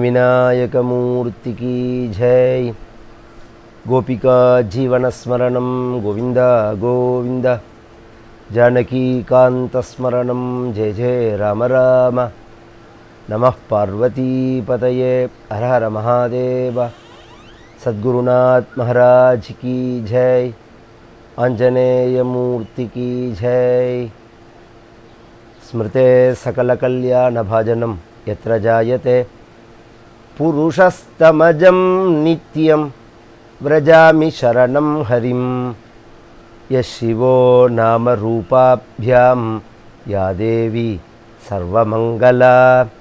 विघ्नविनायकमूर्ति की जय गोपिका जीवनस्मरणं गोविन्द गोविन्द जानकीकान्तस्मरणं जय जय राम राम नमः पार्वतीपतये हर हर महादेव सद्गुरुनाथ महाराज की जय आञ्जनेयमूर्ति की जय स्मृते सकलकल्याणभाजनं यत्र जायते पुरुषस्तमजं नित्यं व्रजामि शरणं हरिं यः शिवो नामरूपाभ्यां या देवी सर्वमङ्गला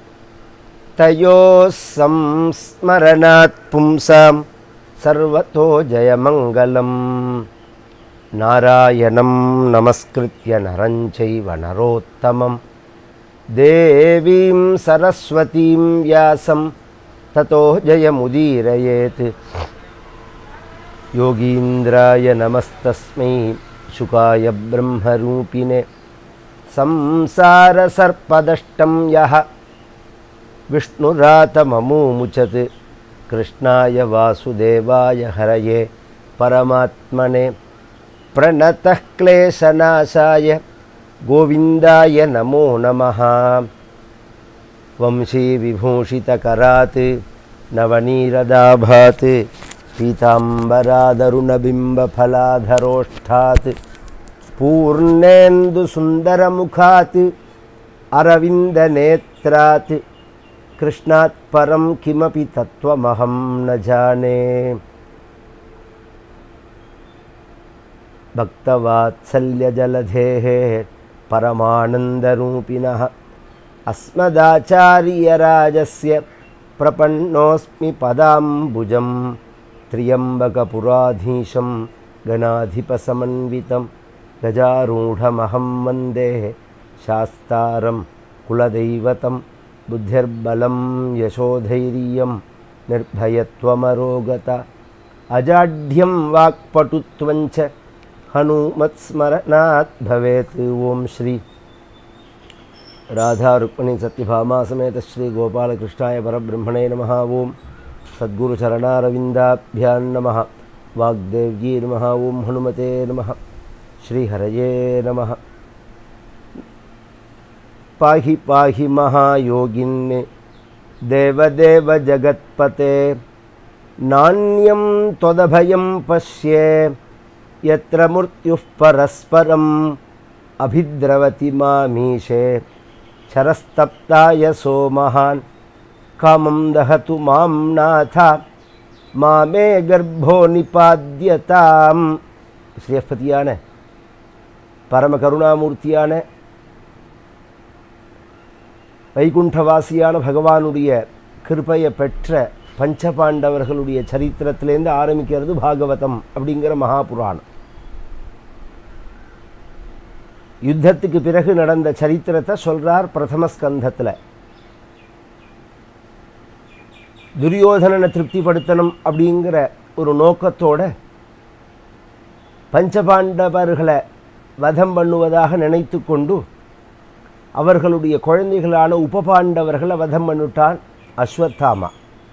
तयोः संस्मरणात् पुंसां सर्वतो जयमङ्गलम् नारायणं नमस्कृत्य नरं चैव नरोत्तमं देवीं सरस्वतीं व्यासं ततो जयमुदीरयेत् योगीन्द्राय नमस्तस्मै शुकाय ब्रह्मरूपिणे संसारसर्पदष्टं यः विष्णुरातममुमुचत् कृष्णाय वासुदेवाय हरये परमात्मने प्रणतः क्लेशनाशाय गोविन्दाय नमो नमः वंशीविभूषितकरात् नवनीरदाभात् पीताम्बरादरुणबिम्बफलाधरोष्ठात् पूर्णेन्दुसुन्दरमुखात् अरविन्दनेत्रात् कृष्णात् परं किमपि तत्त्वमहं न जाने भक्तवात्सल्यजलधेः परमानन्दरूपिणः अस्मदाचार्यराजस्य प्रपन्नोऽस्मि पदाम्बुजं त्र्यम्बकपुराधीशं गणाधिपसमन्वितं गजारूढमहं वन्दे शास्तारं कुलदैवतं बुद्धिर्बलं यशोधैर्यं निर्भयत्वमरोगता अजाढ्यं वाक्पटुत्वञ्च हनुमत्स्मरणात् भवेत् ॐ श्री राधा रुक्मिणी सत्यभामा समेत श्री गोपालकृष्णाय परब्रह्मणे नमः ॐ सद्गुरुचरणारविन्दाभ्यां नमः वाग्देव्यै नमः ॐ हनुमते नमः श्रीहरये नमः पाहि पाहि महायोगिन् देवदेव जगत्पते नान्यं त्वदभयं पश्ये यत्र मृत्युः परस्परम् अभिद्रवति मामीशे शरस्तप्ताय सोमहान् कामं दहतु मां नाथ மாமே கர்ப்போ நிபாத்தியதாம் ஸ்ரீஸ்பதியான பரம கருணாமூர்த்தியான வைகுண்டவாசியான பகவானுடைய கிருப்பையை பெற்ற பஞ்சபாண்டவர்களுடைய சரித்திரத்திலேருந்து ஆரம்பிக்கிறது பாகவதம் அப்படிங்கிற மகாபுராணம் யுத்தத்துக்கு பிறகு நடந்த சரித்திரத்தை சொல்றார் பிரதம ஸ்கந்தத்தில் துரியோதனனை திருப்திப்படுத்தணும் அப்படிங்கிற ஒரு நோக்கத்தோட பஞ்சபாண்டவர்களை வதம் பண்ணுவதாக நினைத்து கொண்டு அவர்களுடைய குழந்தைகளான உபபாண்டவர்களை வதம் பண்ணிட்டான் அஸ்வத்தாமா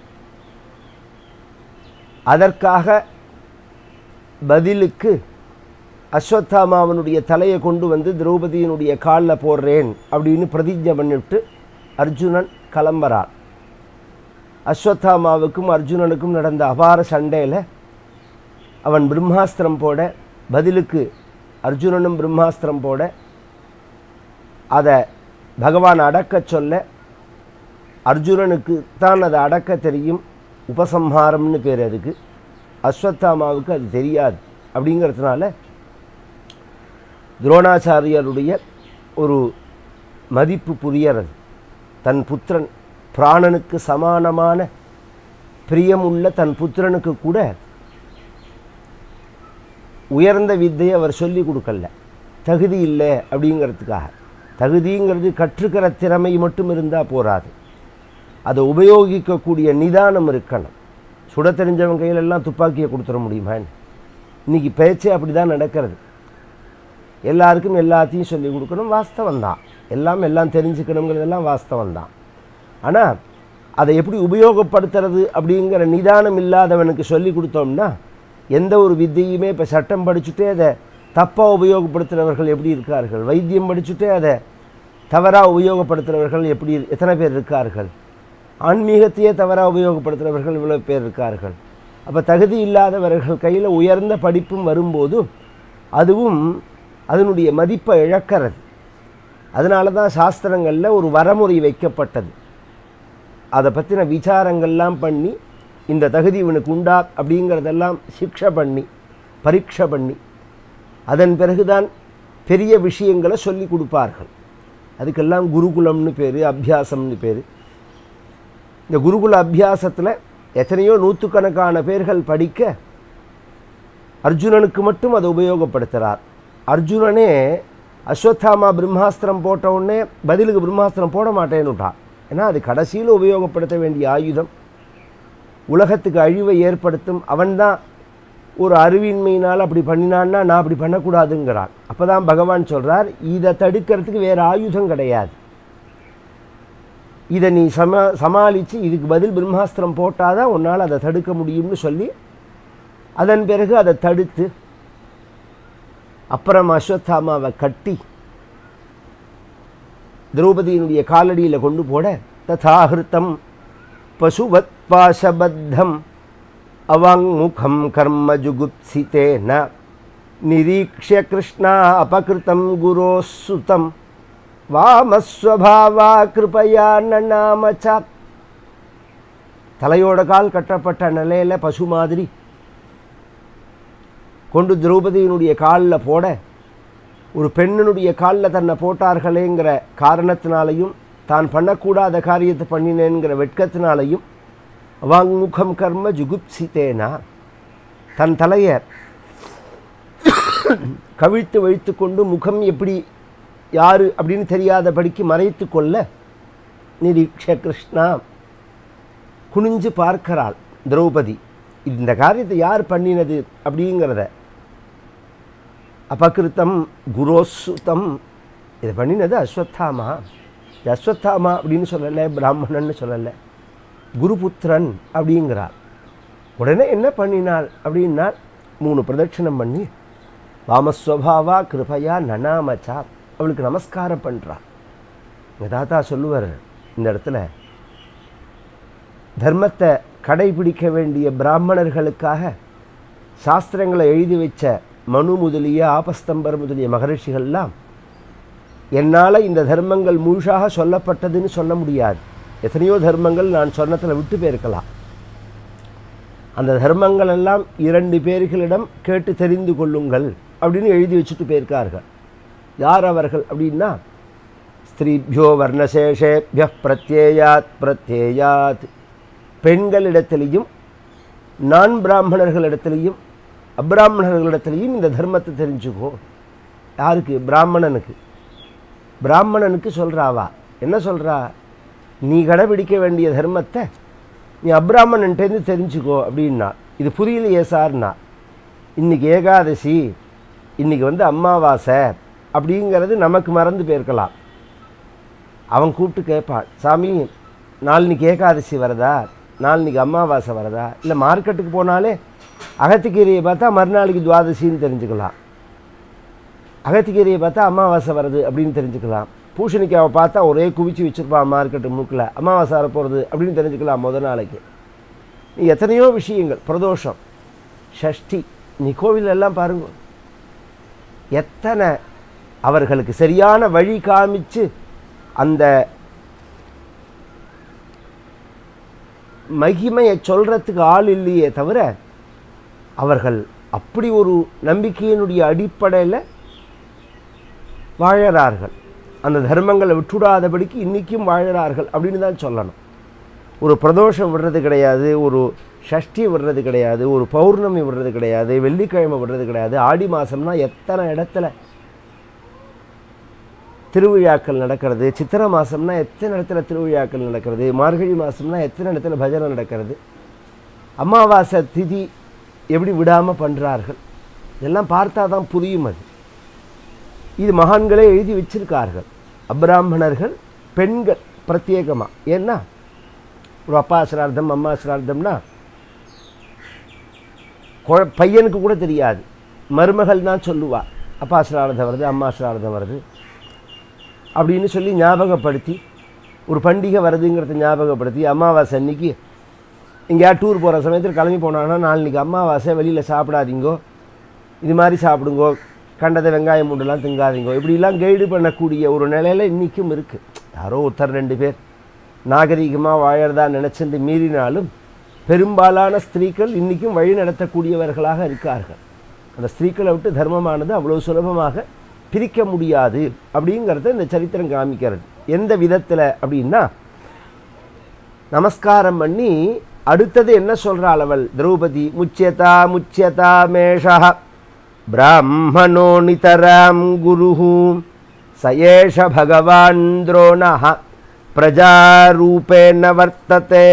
அதற்காக பதிலுக்கு அஸ்வத்தாமாவனுடைய தலையை கொண்டு வந்து திரௌபதியினுடைய காலில் போடுறேன் அப்படின்னு பிரதிஜை பண்ணிவிட்டு அர்ஜுனன் கிளம்புறான் அஸ்வத்தாமாவுக்கும் அர்ஜுனனுக்கும் நடந்த அபார சண்டையில் அவன் பிரம்மாஸ்திரம் போட பதிலுக்கு அர்ஜுனனும் பிரம்மாஸ்திரம் போட அதை பகவான் அடக்க சொல்ல அர்ஜுனனுக்கு தான் அதை அடக்க தெரியும் உபசம்ஹாரம்னு பேர் அதுக்கு அஸ்வத்தாமாவுக்கு அது தெரியாது அப்படிங்கிறதுனால துரோணாச்சாரியருடைய ஒரு மதிப்பு புரியறது தன் புத்திரன் பிராணனுக்கு சமானமான பிரியமுள்ள தன் புத்திரனுக்கு கூட உயர்ந்த வித்தையை அவர் சொல்லி கொடுக்கல தகுதி இல்லை அப்படிங்கிறதுக்காக தகுதிங்கிறது கற்றுக்கிற திறமை மட்டும் இருந்தால் போராது அதை உபயோகிக்கக்கூடிய நிதானம் இருக்கணும் சுட தெரிஞ்சவன் கையிலெல்லாம் துப்பாக்கியை கொடுத்துட முடியுமா இன்றைக்கி பேச்சே அப்படி தான் நடக்கிறது எல்லாருக்கும் எல்லாத்தையும் சொல்லி கொடுக்கணும் வாஸ்தவம் தான் எல்லாம் எல்லாம் தெரிஞ்சுக்கணுங்கிறதெல்லாம் வாஸ்தவம் தான் ஆனால் அதை எப்படி உபயோகப்படுத்துறது அப்படிங்கிற நிதானம் இல்லாதவனுக்கு சொல்லி கொடுத்தோம்னா எந்த ஒரு வித்தையுமே இப்போ சட்டம் படிச்சுட்டே அதை தப்பாக உபயோகப்படுத்துகிறவர்கள் எப்படி இருக்கார்கள் வைத்தியம் படிச்சுட்டே அதை தவறாக உபயோகப்படுத்துகிறவர்கள் எப்படி எத்தனை பேர் இருக்கார்கள் ஆன்மீகத்தையே தவறாக உபயோகப்படுத்துகிறவர்கள் இவ்வளோ பேர் இருக்கார்கள் அப்போ தகுதி இல்லாதவர்கள் கையில் உயர்ந்த படிப்பும் வரும்போது அதுவும் அதனுடைய மதிப்பை இழக்கிறது அதனால தான் சாஸ்திரங்களில் ஒரு வரமுறை வைக்கப்பட்டது அதை பற்றின விசாரங்கள்லாம் பண்ணி இந்த தகுதி இவனுக்கு உண்டா அப்படிங்கிறதெல்லாம் சிக்ஷை பண்ணி பரீட்சை பண்ணி அதன் பிறகுதான் பெரிய விஷயங்களை சொல்லி கொடுப்பார்கள் அதுக்கெல்லாம் குருகுலம்னு பேர் அபியாசம்னு பேர் இந்த குருகுல அபியாசத்தில் எத்தனையோ நூற்றுக்கணக்கான பேர்கள் படிக்க அர்ஜுனனுக்கு மட்டும் அதை உபயோகப்படுத்துகிறார் அர்ஜுனனே அஸ்வத்தாமா பிரம்மாஸ்திரம் போட்ட உடனே பதிலுக்கு பிரம்மாஸ்திரம் போட மாட்டேன்னுட்டான் ஏன்னா அது கடைசியில் உபயோகப்படுத்த வேண்டிய ஆயுதம் உலகத்துக்கு அழிவை ஏற்படுத்தும் அவன்தான் ஒரு அறிவின்மையினால் அப்படி பண்ணினான்னா நான் அப்படி பண்ணக்கூடாதுங்கிறான் அப்போ தான் பகவான் சொல்கிறார் இதை தடுக்கிறதுக்கு வேறு ஆயுதம் கிடையாது இதை நீ சமா சமாளித்து இதுக்கு பதில் பிரம்மாஸ்திரம் போட்டால் தான் உன்னால் அதை தடுக்க முடியும்னு சொல்லி அதன் பிறகு அதை தடுத்து அப்புறம் அஸ்வத்தாமாவை கட்டி திரௌபதியினுடைய காலடியில் கொண்டு போட ததாகிருத்தம் பசுவத் பாசபத்தம் அவாங்முகம் கர்ம ஜுகுப்சிதேன நிரீக்ஷிய கிருஷ்ணா அபகிருத்தம் குரோசுதம் வாமஸ்வபாவா கிருபையா நன்னாமச்சா தலையோட கால் கட்டப்பட்ட நிலையில் பசு மாதிரி கொண்டு திரௌபதியினுடைய காலில் போட ஒரு பெண்ணினுடைய காலில் தன்னை போட்டார்களேங்கிற காரணத்தினாலையும் தான் பண்ணக்கூடாத காரியத்தை பண்ணினேங்கிற வெட்கத்தினாலையும் வாங்முகம் கர்ம ஜுகுப்சித்தேனா தன் தலையை கவிழ்த்து வைத்து கொண்டு முகம் எப்படி யார் அப்படின்னு தெரியாதபடிக்கு மறைத்து கொள்ள நிரீக்ஷ கிருஷ்ணா குனிஞ்சு பார்க்கிறாள் திரௌபதி இந்த காரியத்தை யார் பண்ணினது அப்படிங்கிறத அபகிருத்தம் குரோசுதம் இதை பண்ணினது அஸ்வத்தாமா இது அஸ்வத்தாமா அப்படின்னு சொல்லலை பிராமணன்னு சொல்லலை குருபுத்திரன் அப்படிங்கிறார் உடனே என்ன பண்ணினாள் அப்படின்னா மூணு பிரதட்சணம் பண்ணி வாமஸ்வபாவா கிருபையா நனாமச்சா அவளுக்கு நமஸ்காரம் பண்ணுறாள் எங்கள் தாத்தா சொல்லுவார் இந்த இடத்துல தர்மத்தை கடைபிடிக்க வேண்டிய பிராமணர்களுக்காக சாஸ்திரங்களை எழுதி வச்ச மனு முதலிய ஆபஸ்தம்பர் முதலிய மகரிஷிகள்லாம் என்னால் இந்த தர்மங்கள் முழுசாக சொல்லப்பட்டதுன்னு சொல்ல முடியாது எத்தனையோ தர்மங்கள் நான் சொன்னத்தில் விட்டு போயிருக்கலாம் அந்த தர்மங்கள் எல்லாம் இரண்டு பேர்களிடம் கேட்டு தெரிந்து கொள்ளுங்கள் அப்படின்னு எழுதி வச்சுட்டு போயிருக்கார்கள் யார் அவர்கள் அப்படின்னா ஸ்திரீபியோ வர்ணசேஷேபிய பிரத்யேயாத் பிரத்யேயாத் பெண்களிடத்திலையும் நான் பிராமணர்களிடத்திலையும் அப்பிராமணர்களிடத்திலையும் இந்த தர்மத்தை தெரிஞ்சுக்கோ யாருக்கு பிராமணனுக்கு பிராமணனுக்கு சொல்கிறாவா என்ன சொல்கிறா நீ கடைபிடிக்க வேண்டிய தர்மத்தை நீ அப்ராமணன்ட்டேருந்து தெரிஞ்சுக்கோ அப்படின்னா இது புரியலையே சார்னா இன்றைக்கி ஏகாதசி இன்றைக்கி வந்து அமாவாசை அப்படிங்கிறது நமக்கு மறந்து போயிருக்கலாம் அவன் கூப்பிட்டு கேட்பான் சாமி நாளைக்கு ஏகாதசி வரதா நாளைக்கு அமாவாசை வரதா இல்லை மார்க்கெட்டுக்கு போனாலே அகத்திக்கீரையை பார்த்தா மறுநாளைக்கு துவாதசின்னு தெரிஞ்சுக்கலாம் அகத்திக்கீரையை பார்த்தா அமாவாசை வருது அப்படின்னு தெரிஞ்சுக்கலாம் பூசணிக்காவை பார்த்தா ஒரே குவிச்சு வச்சுருப்பான் மார்க்கெட்டு மூக்கில் அமாவாசை வர போகிறது அப்படின்னு தெரிஞ்சுக்கலாம் முத நாளைக்கு நீ எத்தனையோ விஷயங்கள் பிரதோஷம் ஷஷ்டி நீ கோவிலெல்லாம் பாருங்க எத்தனை அவர்களுக்கு சரியான வழி காமிச்சு அந்த மகிமையை சொல்கிறதுக்கு ஆள் இல்லையே தவிர அவர்கள் அப்படி ஒரு நம்பிக்கையினுடைய அடிப்படையில் வாழறார்கள் அந்த தர்மங்களை விட்டுடாதபடிக்கு இன்றைக்கும் வாழறார்கள் அப்படின்னு தான் சொல்லணும் ஒரு பிரதோஷம் விடுறது கிடையாது ஒரு ஷஷ்டி விடுறது கிடையாது ஒரு பௌர்ணமி விடுறது கிடையாது வெள்ளிக்கிழமை விடுறது கிடையாது ஆடி மாதம்னா எத்தனை இடத்துல திருவிழாக்கள் நடக்கிறது சித்திரை மாதம்னா எத்தனை இடத்துல திருவிழாக்கள் நடக்கிறது மார்கழி மாதம்னா எத்தனை இடத்துல பஜனை நடக்கிறது அமாவாசை திதி எப்படி விடாமல் பண்ணுறார்கள் இதெல்லாம் பார்த்தா தான் புரியும் அது இது மகான்களே எழுதி வச்சிருக்கார்கள் அப்ராமணர்கள் பெண்கள் பிரத்யேகமாக ஏன்னா ஒரு அப்பா சிரார்த்தம் அம்மா சிரார்த்தம்னா குழ பையனுக்கு கூட தெரியாது மருமகள் தான் சொல்லுவா அப்பா சிரார்த்தம் வருது அம்மா சிரார்த்தம் வருது அப்படின்னு சொல்லி ஞாபகப்படுத்தி ஒரு பண்டிகை வருதுங்கிறத ஞாபகப்படுத்தி அமாவாசை அன்னைக்கு எங்கேயா டூர் போகிற சமயத்தில் கிளம்பி போனாங்கன்னா நாளைக்கு அமாவாசை வெளியில் சாப்பிடாதீங்கோ இது மாதிரி சாப்பிடுங்கோ கண்டதை வெங்காயம் மூண்டெல்லாம் திங்காதீங்கோ இப்படிலாம் கைடு பண்ணக்கூடிய ஒரு நிலையில் இன்றைக்கும் இருக்குது யாரோ ஒருத்தர் ரெண்டு பேர் நாகரிகமாக வாழறதா நினச்சிட்டு மீறினாலும் பெரும்பாலான ஸ்திரீகள் இன்றைக்கும் வழி நடத்தக்கூடியவர்களாக இருக்கார்கள் அந்த ஸ்திரீக்களை விட்டு தர்மமானது அவ்வளோ சுலபமாக பிரிக்க முடியாது அப்படிங்கிறத இந்த சரித்திரம் காமிக்கிறது எந்த விதத்தில் அப்படின்னா நமஸ்காரம் பண்ணி அடுத்தது என்ன சொல்கிறாள் அவள் திரௌபதி முச்சியதா முச்சியதா மேஷா பிராமணோ நிதராம் குருஹு சயேஷ பகவான் துரோணா பிரஜாரூபேன வர்த்ததே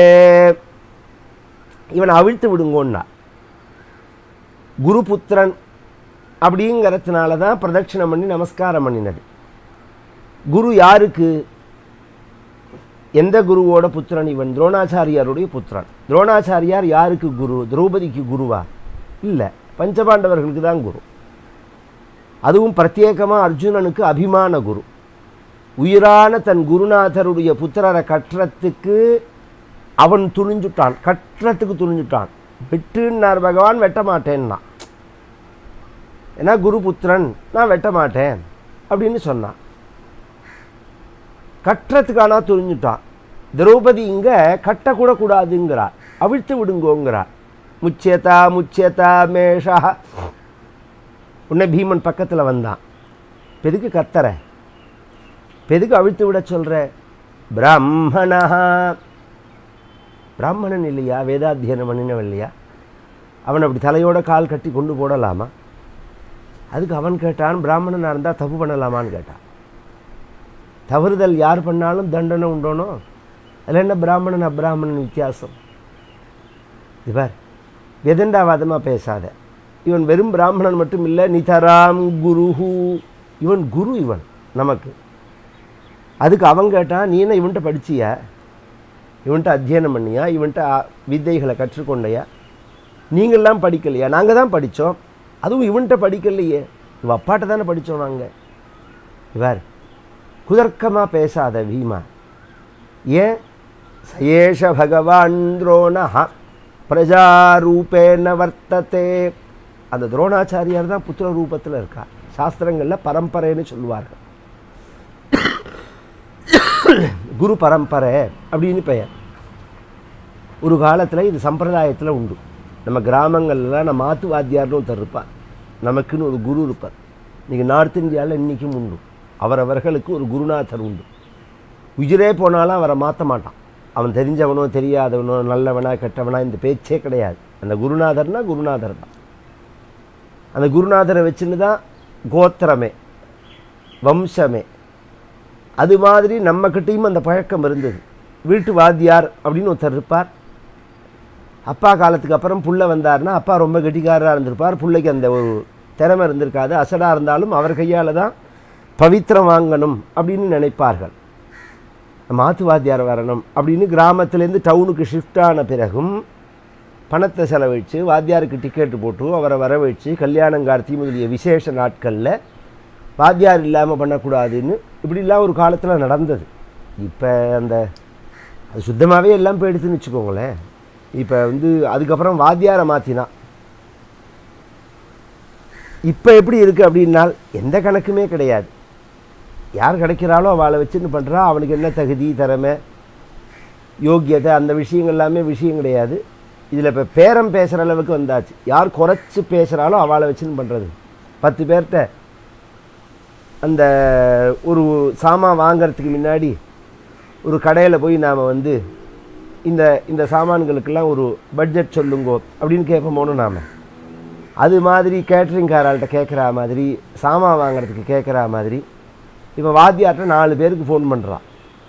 இவனை அவிழ்த்து விடுங்கோன்னா குருபுத்திரன் அப்படிங்கிறதுனால தான் பிரதட்சிணம் பண்ணி நமஸ்காரம் பண்ணினது குரு யாருக்கு எந்த குருவோட புத்திரன் இவன் துரோணாச்சாரியாருடைய புத்திரன் துரோணாச்சாரியார் யாருக்கு குரு திரௌபதிக்கு குருவா இல்லை பஞ்சபாண்டவர்களுக்கு தான் குரு அதுவும் பிரத்யேகமாக அர்ஜுனனுக்கு அபிமான குரு உயிரான தன் குருநாதருடைய புத்திரரை கட்டுறத்துக்கு அவன் துணிஞ்சுட்டான் கட்டுறதுக்கு துணிஞ்சுட்டான் விட்டுன்னார் பகவான் வெட்ட மாட்டேன்னா ஏன்னா குருபுத்திரன் நான் வெட்ட மாட்டேன் அப்படின்னு சொன்னான் கட்டுறதுக்கானா துணிஞ்சுட்டான் திரௌபதி இங்கே கட்டக்கூட கூடாதுங்கிறார் அவிழ்த்து விடுங்கோங்கிறார் முச்சேதா முச்சேதா மேஷா உன்னை பீமன் பக்கத்தில் வந்தான் பெதுக்கு கத்தற பெதுக்கு அவிழ்த்து விட சொல்கிற பிராமணா பிராமணன் இல்லையா வேதாத்தியனம் பண்ணினவன் இல்லையா அவன் அப்படி தலையோட கால் கட்டி கொண்டு போடலாமா அதுக்கு அவன் கேட்டான் பிராமணனாக இருந்தால் தப்பு பண்ணலாமான்னு கேட்டான் தவறுதல் யார் பண்ணாலும் தண்டனை உண்டோனோ அதில் என்ன பிராமணன் அப்ராமணன் வித்தியாசம் இவர் வெதண்டாவாதமாக பேசாத இவன் வெறும் பிராமணன் மட்டும் இல்லை நிதராம் குருஹு இவன் குரு இவன் நமக்கு அதுக்கு அவன் கேட்டான் நீ என்ன இவன்கிட்ட படிச்சியா இவன்கிட்ட அத்தியனம் பண்ணியா இவன்கிட்ட அ- வித்தைகளை கற்றுக்கொண்டையா நீங்கள்லாம் படிக்கலையா நாங்கள் தான் படித்தோம் அதுவும் இவன்கிட்ட படிக்கலையே இவன் அப்பாட்ட தானே படித்தோம் நாங்கள் இவர் குதர்க்கமாக பேசாத பீமா ஏன் சயேஷ பகவான் துரோணா பிரஜாரூபேன வர்த்ததே அந்த துரோணாச்சாரியார் தான் புத்திர ரூபத்தில் இருக்கார் சாஸ்திரங்களில் பரம்பரைன்னு சொல்லுவார்கள் குரு பரம்பரை அப்படின்னு பெயர் ஒரு காலத்தில் இது சம்பிரதாயத்தில் உண்டு நம்ம கிராமங்கள்லாம் நம்ம மாத்து வாத்தியார்னு ஒருத்தர் இருப்பார் நமக்குன்னு ஒரு குரு இருப்பார் இன்றைக்கி நார்த் இந்தியாவில் இன்றைக்கும் உண்டு அவரவர்களுக்கு ஒரு குருநாதர் உண்டு உயிரே போனாலும் அவரை மாற்ற மாட்டான் அவன் தெரிஞ்சவனோ தெரியாதவனோ நல்லவனா கெட்டவனா இந்த பேச்சே கிடையாது அந்த குருநாதர்னா குருநாதர் தான் அந்த குருநாதரை வச்சுன்னு தான் கோத்திரமே வம்சமே அது மாதிரி நம்மக்கிட்டேயும் அந்த பழக்கம் இருந்தது வீட்டு வாத்தியார் அப்படின்னு ஒருத்தர் இருப்பார் அப்பா காலத்துக்கு அப்புறம் புள்ள வந்தார்னா அப்பா ரொம்ப கெட்டிக்காரராக இருந்திருப்பார் பிள்ளைக்கு அந்த ஒரு திறமை இருந்திருக்காது அசடாக இருந்தாலும் அவர் கையால் தான் பவித்திரம் வாங்கணும் அப்படின்னு நினைப்பார்கள் மாத்து வாத்தியார் வரணும் அப்படின்னு கிராமத்துலேருந்து டவுனுக்கு ஷிஃப்ட் ஆன பிறகும் பணத்தை செலவழித்து வாத்தியாருக்கு டிக்கெட்டு போட்டு அவரை வரவழைச்சு கல்யாணங்கார்த்தி முதலிய விசேஷ நாட்களில் வாத்தியார் இல்லாமல் பண்ணக்கூடாதுன்னு இப்படிலாம் ஒரு காலத்தில் நடந்தது இப்போ அந்த அது சுத்தமாகவே எல்லாம் போயிடுச்சுன்னு வச்சுக்கோங்களேன் இப்போ வந்து அதுக்கப்புறம் வாத்தியாரை மாற்றினான் இப்போ எப்படி இருக்குது அப்படின்னால் எந்த கணக்குமே கிடையாது யார் கிடைக்கிறாளோ அவளை வச்சுன்னு பண்ணுறா அவனுக்கு என்ன தகுதி திறமை யோக்கியதை அந்த விஷயங்கள் எல்லாமே விஷயம் கிடையாது இதில் இப்போ பேரம் பேசுகிற அளவுக்கு வந்தாச்சு யார் குறைச்சி பேசுகிறாளோ அவளை வச்சுன்னு பண்ணுறது பத்து பேர்கிட்ட அந்த ஒரு சாமான் வாங்குறதுக்கு முன்னாடி ஒரு கடையில் போய் நாம் வந்து இந்த இந்த சாமான்களுக்கெல்லாம் ஒரு பட்ஜெட் சொல்லுங்கோ அப்படின்னு கேட்போமோனு நாம் அது மாதிரி கேட்ரிங்காராள்கிட்ட கேட்குற மாதிரி சாமான் வாங்குறதுக்கு கேட்குற மாதிரி இப்போ வாத்தியார்ட்ட நாலு பேருக்கு ஃபோன் பண்ணுறான்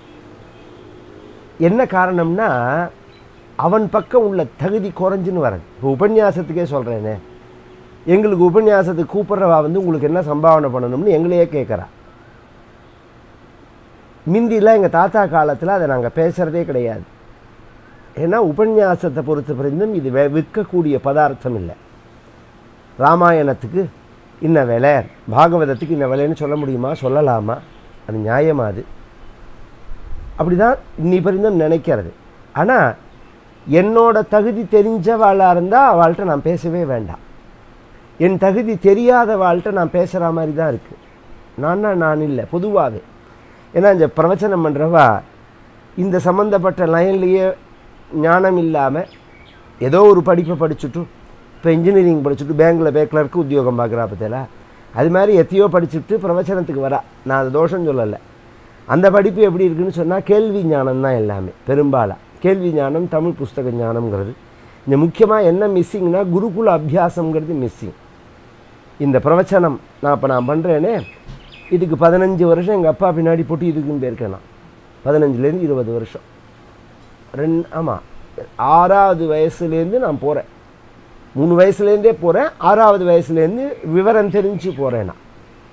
என்ன காரணம்னா அவன் பக்கம் உள்ள தகுதி குறைஞ்சுன்னு வரது இப்போ உபன்யாசத்துக்கே சொல்கிறேனே எங்களுக்கு உபன்யாசத்துக்கு கூப்பிட்றவா வந்து உங்களுக்கு என்ன சம்பாவனை பண்ணணும்னு எங்களையே கேட்குறா மிந்திலாம் எங்கள் தாத்தா காலத்தில் அதை நாங்கள் பேசுகிறதே கிடையாது ஏன்னா உபன்யாசத்தை பொறுத்த பிறந்தும் இது வே- விற்கக்கூடிய பதார்த்தம் இல்லை ராமாயணத்துக்கு இன்ன விலை பாகவதத்துக்கு இன்ன விலைன்னு சொல்ல முடியுமா சொல்லலாமா அது நியாயமா அது அப்படி தான் இன்னி பரிந்தும் நினைக்கிறது ஆனால் என்னோட தகுதி தெரிஞ்சவாளாக இருந்தால் அவள்கிட்ட நான் பேசவே வேண்டாம் என் தகுதி தெரியாத வாழ்கிட்ட நான் பேசுகிற மாதிரி தான் இருக்குது நான்னா நான் இல்லை பொதுவாகவே ஏன்னா இந்த பிரவச்சனம் பண்ணுறவா இந்த சம்மந்தப்பட்ட லைன்லேயே ஞானம் இல்லாமல் ஏதோ ஒரு படிப்பை படிச்சுட்டு இப்போ இன்ஜினியரிங் படிச்சுட்டு பேங்கில் போய் கிளர்க்கு உத்தியோகம் பார்க்குறா பற்றியலா அது மாதிரி எத்தையோ படிச்சுட்டு பிரவச்சனத்துக்கு வரா நான் அது தோஷம் சொல்லலை அந்த படிப்பு எப்படி இருக்குன்னு சொன்னால் கேள்வி ஞானம் தான் எல்லாமே பெரும்பாலாக கேள்வி ஞானம் தமிழ் புஸ்தக ஞானம்ங்கிறது இந்த முக்கியமாக என்ன மிஸ்ஸிங்னா குருகுல அபியாசம்ங்கிறது மிஸ்ஸிங் இந்த பிரவச்சனம் நான் இப்போ நான் பண்ணுறேனே இதுக்கு பதினஞ்சு வருஷம் எங்கள் அப்பா பின்னாடி போட்டு இதுக்குன்னு போயிருக்கேன் நான் பதினஞ்சுலேருந்து இருபது வருஷம் ரெண்டு ஆமாம் ஆறாவது வயசுலேருந்து நான் போகிறேன் மூணு வயசுலேருந்தே போகிறேன் ஆறாவது வயசுலேருந்து விவரம் தெரிஞ்சு போகிறேன் நான்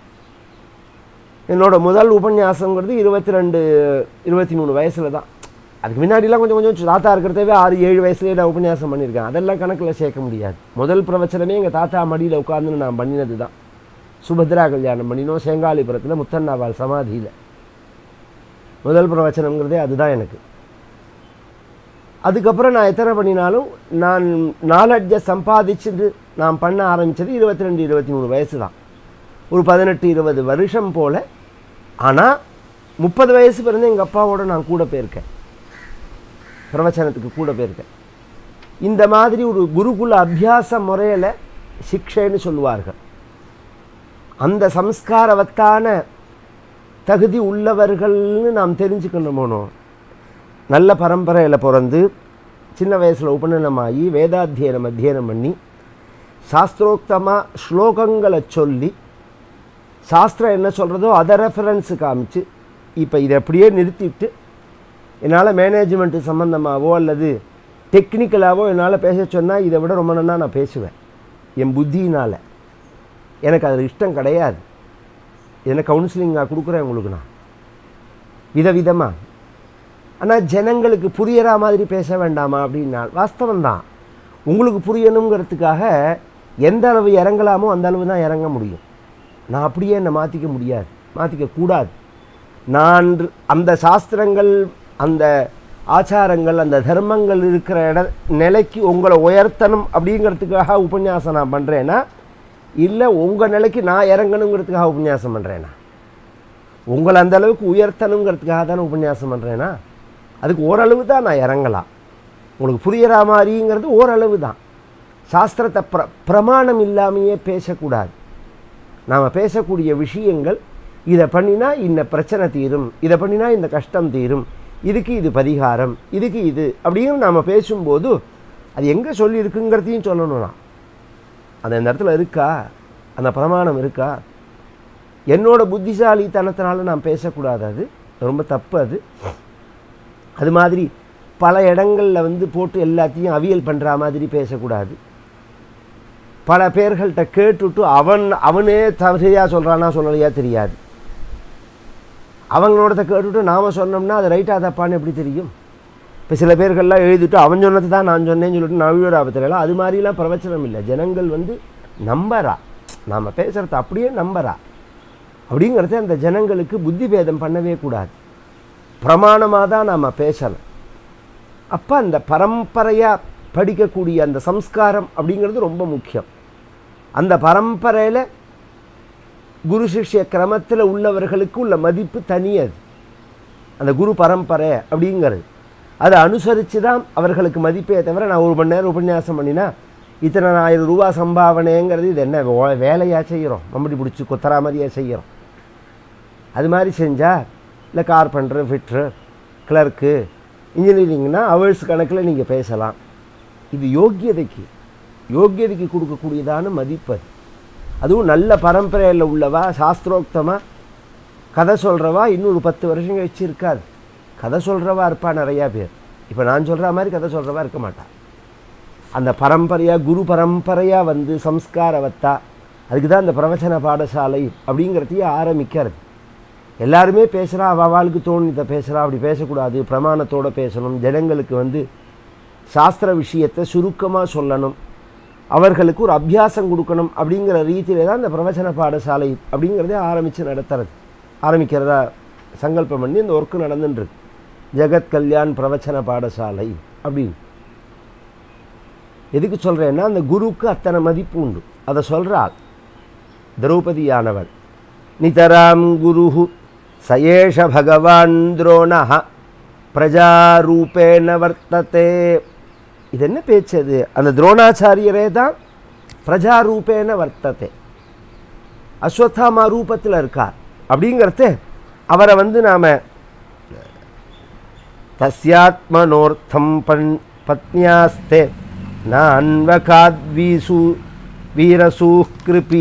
என்னோட முதல் உபன்யாசங்கிறது இருபத்தி ரெண்டு இருபத்தி மூணு வயசில் தான் அதுக்கு முன்னாடிலாம் கொஞ்சம் கொஞ்சம் தாத்தா இருக்கிறதவே ஆறு ஏழு வயசுலேயே நான் உபன்யாசம் பண்ணியிருக்கேன் அதெல்லாம் கணக்கில் சேர்க்க முடியாது முதல் பிரவச்சனமே எங்கள் தாத்தா மடியில் உட்கார்ந்து நான் பண்ணினது தான் சுபத்ரா கல்யாணம் பண்ணினோம் செங்காலிபுரத்தில் முத்தண்ணாவால் சமாதியில் முதல் பிரவச்சனங்கிறதே அதுதான் எனக்கு அதுக்கப்புறம் நான் எத்தனை பண்ணினாலும் நான் நாலெட்ஜை சம்பாதிச்சது நான் பண்ண ஆரம்பித்தது இருபத்தி ரெண்டு இருபத்தி மூணு வயசு தான் ஒரு பதினெட்டு இருபது வருஷம் போல் ஆனால் முப்பது வயசு பிறந்து எங்கள் அப்பாவோட நான் கூட போயிருக்கேன் பிரவச்சனத்துக்கு கூட போயிருக்கேன் இந்த மாதிரி ஒரு குருகுல அபியாச முறையில் சிக்ஷைன்னு சொல்லுவார்கள் அந்த சம்ஸ்காரவத்தான தகுதி உள்ளவர்கள்னு நாம் தெரிஞ்சுக்கணும் போனோம் நல்ல பரம்பரையில் பிறந்து சின்ன வயசில் உபநயனமாகி வேதாத்தியனம் அத்தியனம் பண்ணி சாஸ்திரோக்தமாக ஸ்லோகங்களை சொல்லி சாஸ்திரம் என்ன சொல்கிறதோ அதை ரெஃபரன்ஸு காமிச்சு இப்போ இதை அப்படியே நிறுத்திட்டு என்னால் மேனேஜ்மெண்ட்டு சம்மந்தமாகவோ அல்லது டெக்னிக்கலாகவோ என்னால் பேச சொன்னால் இதை விட ரொம்ப நன்னா நான் பேசுவேன் என் புத்தியினால் எனக்கு அதில் இஷ்டம் கிடையாது என்ன கவுன்சிலிங் நான் கொடுக்குறேன் உங்களுக்கு நான் விதவிதமாக ஆனால் ஜனங்களுக்கு புரியற மாதிரி பேச வேண்டாமா அப்படின்னா வாஸ்தவம் தான் உங்களுக்கு புரியணுங்கிறதுக்காக எந்த அளவு இறங்கலாமோ அந்த அளவு தான் இறங்க முடியும் நான் அப்படியே என்னை மாற்றிக்க முடியாது மாற்றிக்க கூடாது நான் அந்த சாஸ்திரங்கள் அந்த ஆச்சாரங்கள் அந்த தர்மங்கள் இருக்கிற இட நிலைக்கு உங்களை உயர்த்தணும் அப்படிங்கிறதுக்காக உபன்யாசம் நான் பண்ணுறேன்னா இல்லை உங்கள் நிலைக்கு நான் இறங்கணுங்கிறதுக்காக உபன்யாசம் பண்ணுறேனா உங்களை அந்த அளவுக்கு உயர்த்தணுங்கிறதுக்காக தானே உபன்யாசம் பண்ணுறேனா அதுக்கு ஓரளவு தான் நான் இறங்கலாம் உங்களுக்கு புரியற மாதிரிங்கிறது ஓரளவு தான் சாஸ்திரத்தை பிர பிரமாணம் இல்லாமையே பேசக்கூடாது நாம் பேசக்கூடிய விஷயங்கள் இதை பண்ணினா இந்த பிரச்சனை தீரும் இதை பண்ணினா இந்த கஷ்டம் தீரும் இதுக்கு இது பரிகாரம் இதுக்கு இது அப்படின்னு நாம் பேசும்போது அது எங்கே சொல்லியிருக்குங்கிறதையும் சொல்லணும் நான் அது அந்த இடத்துல இருக்கா அந்த பிரமாணம் இருக்கா என்னோட புத்திசாலித்தனத்தினால நான் பேசக்கூடாது அது ரொம்ப தப்பு அது அது மாதிரி பல இடங்களில் வந்து போட்டு எல்லாத்தையும் அவியல் பண்ணுற மாதிரி பேசக்கூடாது பல பேர்கள்ட்ட கேட்டுட்டு அவன் அவனே சரியாக சொல்கிறானா சொல்லலையா தெரியாது அவங்களோடத கேட்டுட்டு நாம் சொன்னோம்னா அது ரைட்டாக தப்பான்னு எப்படி தெரியும் இப்போ சில பேர்கள்லாம் எழுதிட்டு அவன் சொன்னது தான் நான் சொன்னேன்னு சொல்லிட்டு நவியோட ஆபத்திலாம் அது மாதிரிலாம் பிரவச்சனம் இல்லை ஜனங்கள் வந்து நம்பரா நாம் பேசுகிறத அப்படியே நம்பரா அப்படிங்கிறத அந்த ஜனங்களுக்கு புத்தி பேதம் பண்ணவே கூடாது பிரமாணமாக தான் நாம் பேசணும் அப்போ அந்த பரம்பரையாக படிக்கக்கூடிய அந்த சம்ஸ்காரம் அப்படிங்கிறது ரொம்ப முக்கியம் அந்த பரம்பரையில் குரு சிஷ்ய கிரமத்தில் உள்ளவர்களுக்கு உள்ள மதிப்பு தனி அது அந்த குரு பரம்பரை அப்படிங்கிறது அதை அனுசரித்து தான் அவர்களுக்கு மதிப்பே தவிர நான் ஒரு மணி நேரம் உபன்யாசம் பண்ணினா இத்தனை ஆயிரம் ரூபா சம்பாவனைங்கிறது இது என்ன வே- வேலையா செய்கிறோம் மம்படி பிடிச்சி கொத்தரா மாதிரியா செய்கிறோம் அது மாதிரி செஞ்சால் இல்லை கார்பெண்டரு ஃபிட்ரு கிளர்க்கு இன்ஜினியரிங்னா ஹவர்ஸ் கணக்கில் நீங்கள் பேசலாம் இது யோக்கியதைக்கு யோக்கியதைக்கு கொடுக்கக்கூடியதான மதிப்பு அது அதுவும் நல்ல பரம்பரையில் உள்ளவா சாஸ்திரோக்தமாக கதை சொல்கிறவா இன்னொரு பத்து வருஷம் கழிச்சு இருக்காது கதை சொல்கிறவா இருப்பா நிறையா பேர் இப்போ நான் சொல்கிற மாதிரி கதை சொல்கிறவா இருக்க மாட்டா அந்த பரம்பரையாக குரு பரம்பரையாக வந்து சம்ஸ்காரவத்தா அதுக்கு தான் இந்த பிரவச்சன பாடசாலை அப்படிங்கிறதையே ஆரம்பிக்கிறது எல்லாருமே பேசுகிறா அவளுக்கு தோணித்த பேசுகிறா அப்படி பேசக்கூடாது பிரமாணத்தோடு பேசணும் ஜனங்களுக்கு வந்து சாஸ்திர விஷயத்தை சுருக்கமாக சொல்லணும் அவர்களுக்கு ஒரு அபியாசம் கொடுக்கணும் அப்படிங்கிற ரீதியில தான் இந்த பிரவச்சன பாடசாலை அப்படிங்கிறதே ஆரம்பித்து நடத்துறது ஆரம்பிக்கிறதா சங்கல்பம் பண்ணி இந்த ஒர்க்கு நடந்துட்டுருக்கு ஜெகத் கல்யாண் பிரவச்சன பாடசாலை அப்படின்னு எதுக்கு சொல்கிறேன்னா அந்த குருக்கு அத்தனை மதிப்பு உண்டு அதை சொல்கிறாள் திரௌபதியானவள் நிதராம் குருஹு சயேஷ பகவான் துரோணா பிரஜாரூபேண வர்த்ததே இது என்ன பேச்சு அது அந்த துரோணாச்சாரியரே தான் பிரஜாரூபேண வர்த்ததே அஸ்வத்தாமா ரூபத்தில் இருக்கார் அப்படிங்கிறது அவரை வந்து நாம் தஸ்யாத்மனோர்த்தம் பண் பத்னியாஸ்தே நான்வகாத்வீசு வீரசூக்கிருபி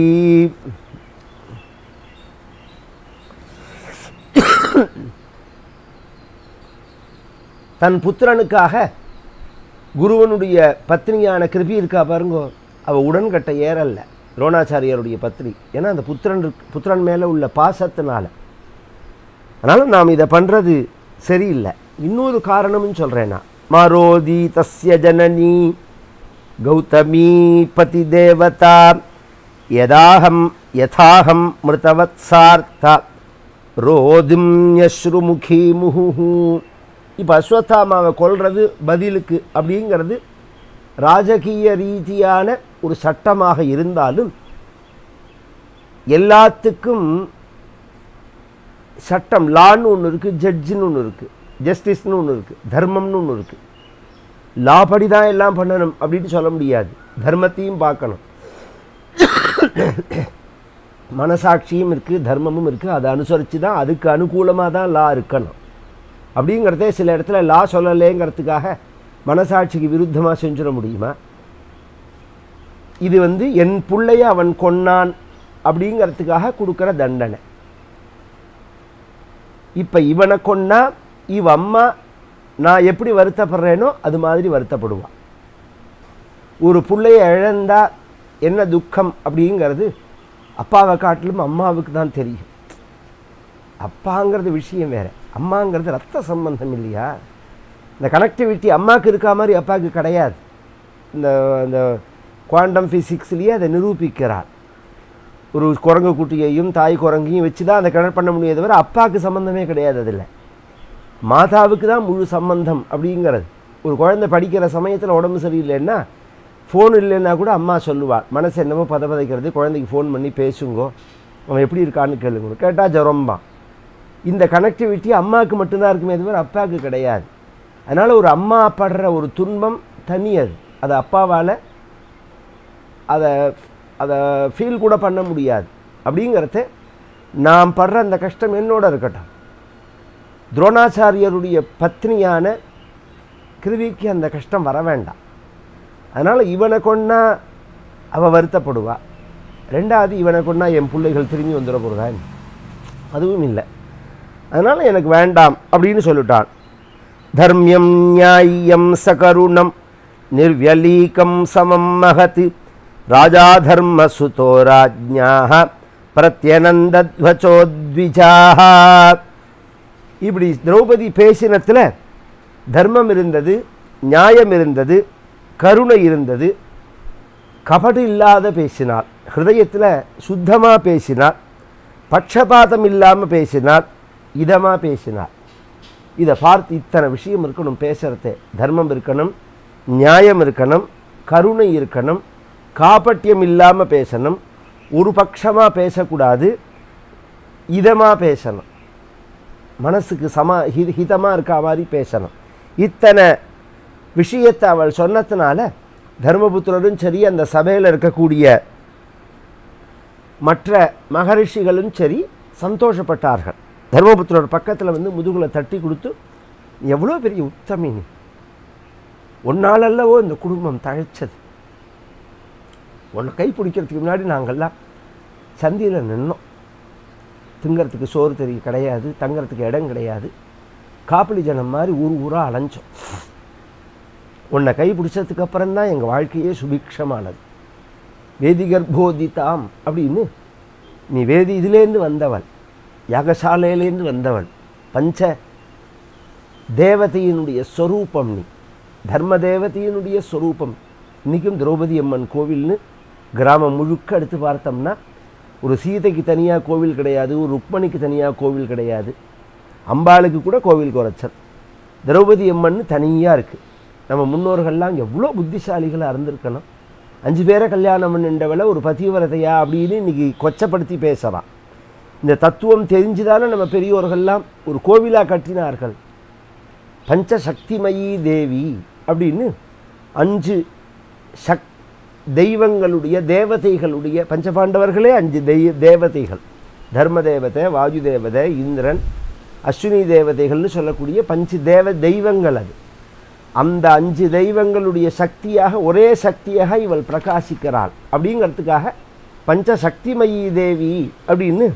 தன் புத்திரனுக்காக குருவனுடைய பத்னியான கிருபி இருக்கா பாருங்கோ அவள் உடன்கட்டை ஏறல்ல துரோணாச்சாரியருடைய பத்னி ஏன்னா அந்த புத்திரன் இருக்கு- புத்திரன் மேலே உள்ள பாசத்தினால அதனால் நாம் இதை பண்ணுறது சரியில்லை இன்னொரு காரணம்னு சொல்கிறேன் நான் மாரோதி தஸ்ய ஜனனி கௌதமீ பதி தேவதா யதாகம் யதாகம் மிருதவத்சார்த்தா ரோதிம் யஸ்ருமுகி முஹு இப்போ அஸ்வத்தாமாவை கொல்றது பதிலுக்கு அப்படிங்கிறது ராஜகீய ரீதியான ஒரு சட்டமாக இருந்தாலும் எல்லாத்துக்கும் சட்டம் லான்னு ஒன்று இருக்குது ஜட்ஜுன்னு ஒன்று இருக்குது ஜஸ்டிஸ்னு ஒன்று இருக்குது தர்மம்னு ஒன்று இருக்குது லா படி தான் எல்லாம் பண்ணணும் அப்படின்னு சொல்ல முடியாது தர்மத்தையும் பார்க்கணும் மனசாட்சியும் இருக்குது தர்மமும் இருக்குது அதை அனுசரித்து தான் அதுக்கு அனுகூலமாக தான் லா இருக்கணும் அப்படிங்கிறதே சில இடத்துல லா சொல்லலேங்கிறதுக்காக மனசாட்சிக்கு விருத்தமாக செஞ்சிட முடியுமா இது வந்து என் புள்ளைய அவன் கொன்னான் அப்படிங்கிறதுக்காக கொடுக்குற தண்டனை இப்போ இவனை கொன்னா இவ அம்மா நான் எப்படி வருத்தப்படுறேனோ அது மாதிரி வருத்தப்படுவான் ஒரு பிள்ளைய இழந்தா என்ன துக்கம் அப்படிங்கிறது அப்பாவை காட்டிலும் அம்மாவுக்கு தான் தெரியும் அப்பாங்கிறது விஷயம் வேற அம்மாங்கிறது ரத்த சம்பந்தம் இல்லையா இந்த கனெக்டிவிட்டி அம்மாவுக்கு இருக்கா மாதிரி அப்பாவுக்கு கிடையாது இந்த இந்த குவாண்டம் ஃபிசிக்ஸ்லேயே அதை நிரூபிக்கிறார் ஒரு குரங்கு குட்டியையும் தாய் குரங்கையும் வச்சு தான் அதை கனெக்ட் பண்ண முடியாத தவிர அப்பாவுக்கு சம்மந்தமே கிடையாது அதில் மாதாவுக்கு தான் முழு சம்பந்தம் அப்படிங்கிறது ஒரு குழந்தை படிக்கிற சமயத்தில் உடம்பு சரியில்லைன்னா ஃபோன் இல்லைன்னா கூட அம்மா சொல்லுவாள் மனசு என்னமோ பதபதைக்கிறது குழந்தைக்கு ஃபோன் பண்ணி பேசுங்கோ அவன் எப்படி இருக்கான்னு கேளுங்க கேட்டால் ஜுரம்பான் இந்த கனெக்டிவிட்டி அம்மாவுக்கு மட்டும்தான் இருக்குமே தவிர அப்பாவுக்கு கிடையாது அதனால் ஒரு அம்மா படுற ஒரு துன்பம் தனி அது அது அப்பாவால் அதை அதை ஃபீல் கூட பண்ண முடியாது அப்படிங்கிறத நாம் படுற அந்த கஷ்டம் என்னோட இருக்கட்டும் துரோணாச்சாரியருடைய பத்னியான கிருவிக்கு அந்த கஷ்டம் வர வேண்டாம் அதனால் இவனை கொன்னா அவள் வருத்தப்படுவா ரெண்டாவது இவனை கொன்னா என் பிள்ளைகள் திரும்பி வந்துட போகிறதான் அதுவும் இல்லை அதனால் எனக்கு வேண்டாம் அப்படின்னு சொல்லிட்டான் தர்மியம் நியாயம் சகருணம் நிர்வியலீகம் சமம் மகத் ராஜா தர்ம சுதோ ராஜ்ஞாக பிரத்யனந்தத்வச்சோத்விஜாக இப்படி திரௌபதி பேசினத்தில் தர்மம் இருந்தது நியாயம் இருந்தது கருணை இருந்தது கபடு இல்லாத பேசினார் ஹிருதயத்தில் சுத்தமாக பேசினார் பட்சபாதம் இல்லாமல் பேசினார் இதமாக பேசினார் இதை பார்த்து இத்தனை விஷயம் இருக்கணும் பேசுகிறதே தர்மம் இருக்கணும் நியாயம் இருக்கணும் கருணை இருக்கணும் காப்பட்டியம் இல்லாமல் பேசணும் ஒரு பட்சமாக பேசக்கூடாது இதமாக பேசணும் மனசுக்கு சமா ஹி ஹிதமாக இருக்கா மாதிரி பேசணும் இத்தனை விஷயத்தை அவள் சொன்னதுனால தர்மபுத்திரரும் சரி அந்த சபையில் இருக்கக்கூடிய மற்ற மகரிஷிகளும் சரி சந்தோஷப்பட்டார்கள் தர்மபுத்திரர் பக்கத்தில் வந்து முதுகுல தட்டி கொடுத்து "நீ எவ்வளோ பெரிய உத்தமி நீ ஒன்னாலல்லவோ இந்த குடும்பம் தழைச்சது உன்னை கை பிடிக்கிறதுக்கு முன்னாடி நாங்கள்லாம் சந்தியில் நின்னோம் திங்கிறதுக்கு சோறு தெரிய கிடையாது தங்கறதுக்கு இடம் கிடையாது காப்பிளி ஜனம் மாதிரி ஊர் ஊராக அலைஞ்சோம் உன்னை கை பிடிச்சதுக்கு அப்புறம் தான் எங்கள் வாழ்க்கையே சுபிக்ஷமானது வேதி கர்ப்போதிதாம் அப்படின்னு நீ வேதி இதுலேருந்து வந்தவள் யாகசாலையிலேருந்து வந்தவள் பஞ்ச தேவதையினுடைய ஸ்வரூபம் நீ தர்ம தேவதையினுடைய ஸ்வரூபம் இன்றைக்கும் திரௌபதி அம்மன் கோவில்னு கிராமம் முழுக்க எடுத்து பார்த்தோம்னா ஒரு சீதைக்கு தனியாக கோவில் கிடையாது ஒரு ருக்மணிக்கு தனியாக கோவில் கிடையாது அம்பாளுக்கு கூட கோவில் குறைச்சல் திரௌபதி அம்மன் தனியாக இருக்குது நம்ம முன்னோர்கள்லாம் எவ்வளோ புத்திசாலிகளாக இருந்திருக்கணும் அஞ்சு பேரை கல்யாணம் பண்ணின்றவளை ஒரு பதிவிரதையா அப்படின்னு இன்னைக்கு கொச்சப்படுத்தி பேசலாம் இந்த தத்துவம் தெரிஞ்சுதானே நம்ம பெரியோர்கள்லாம் ஒரு கோவிலாக கட்டினார்கள் பஞ்சசக்திமயி தேவி அப்படின்னு அஞ்சு சக் தெய்வங்களுடைய தேவதைகளுடைய பஞ்சபாண்டவர்களே அஞ்சு தெய்வ தேவதைகள் தர்ம தேவதை வாயு தேவதை இந்திரன் அஸ்வினி தேவதைகள்னு சொல்லக்கூடிய பஞ்சு தேவ தெய்வங்கள் அது அந்த அஞ்சு தெய்வங்களுடைய சக்தியாக ஒரே சக்தியாக இவள் பிரகாசிக்கிறாள் அப்படிங்கிறதுக்காக பஞ்சசக்திமயி தேவி அப்படின்னு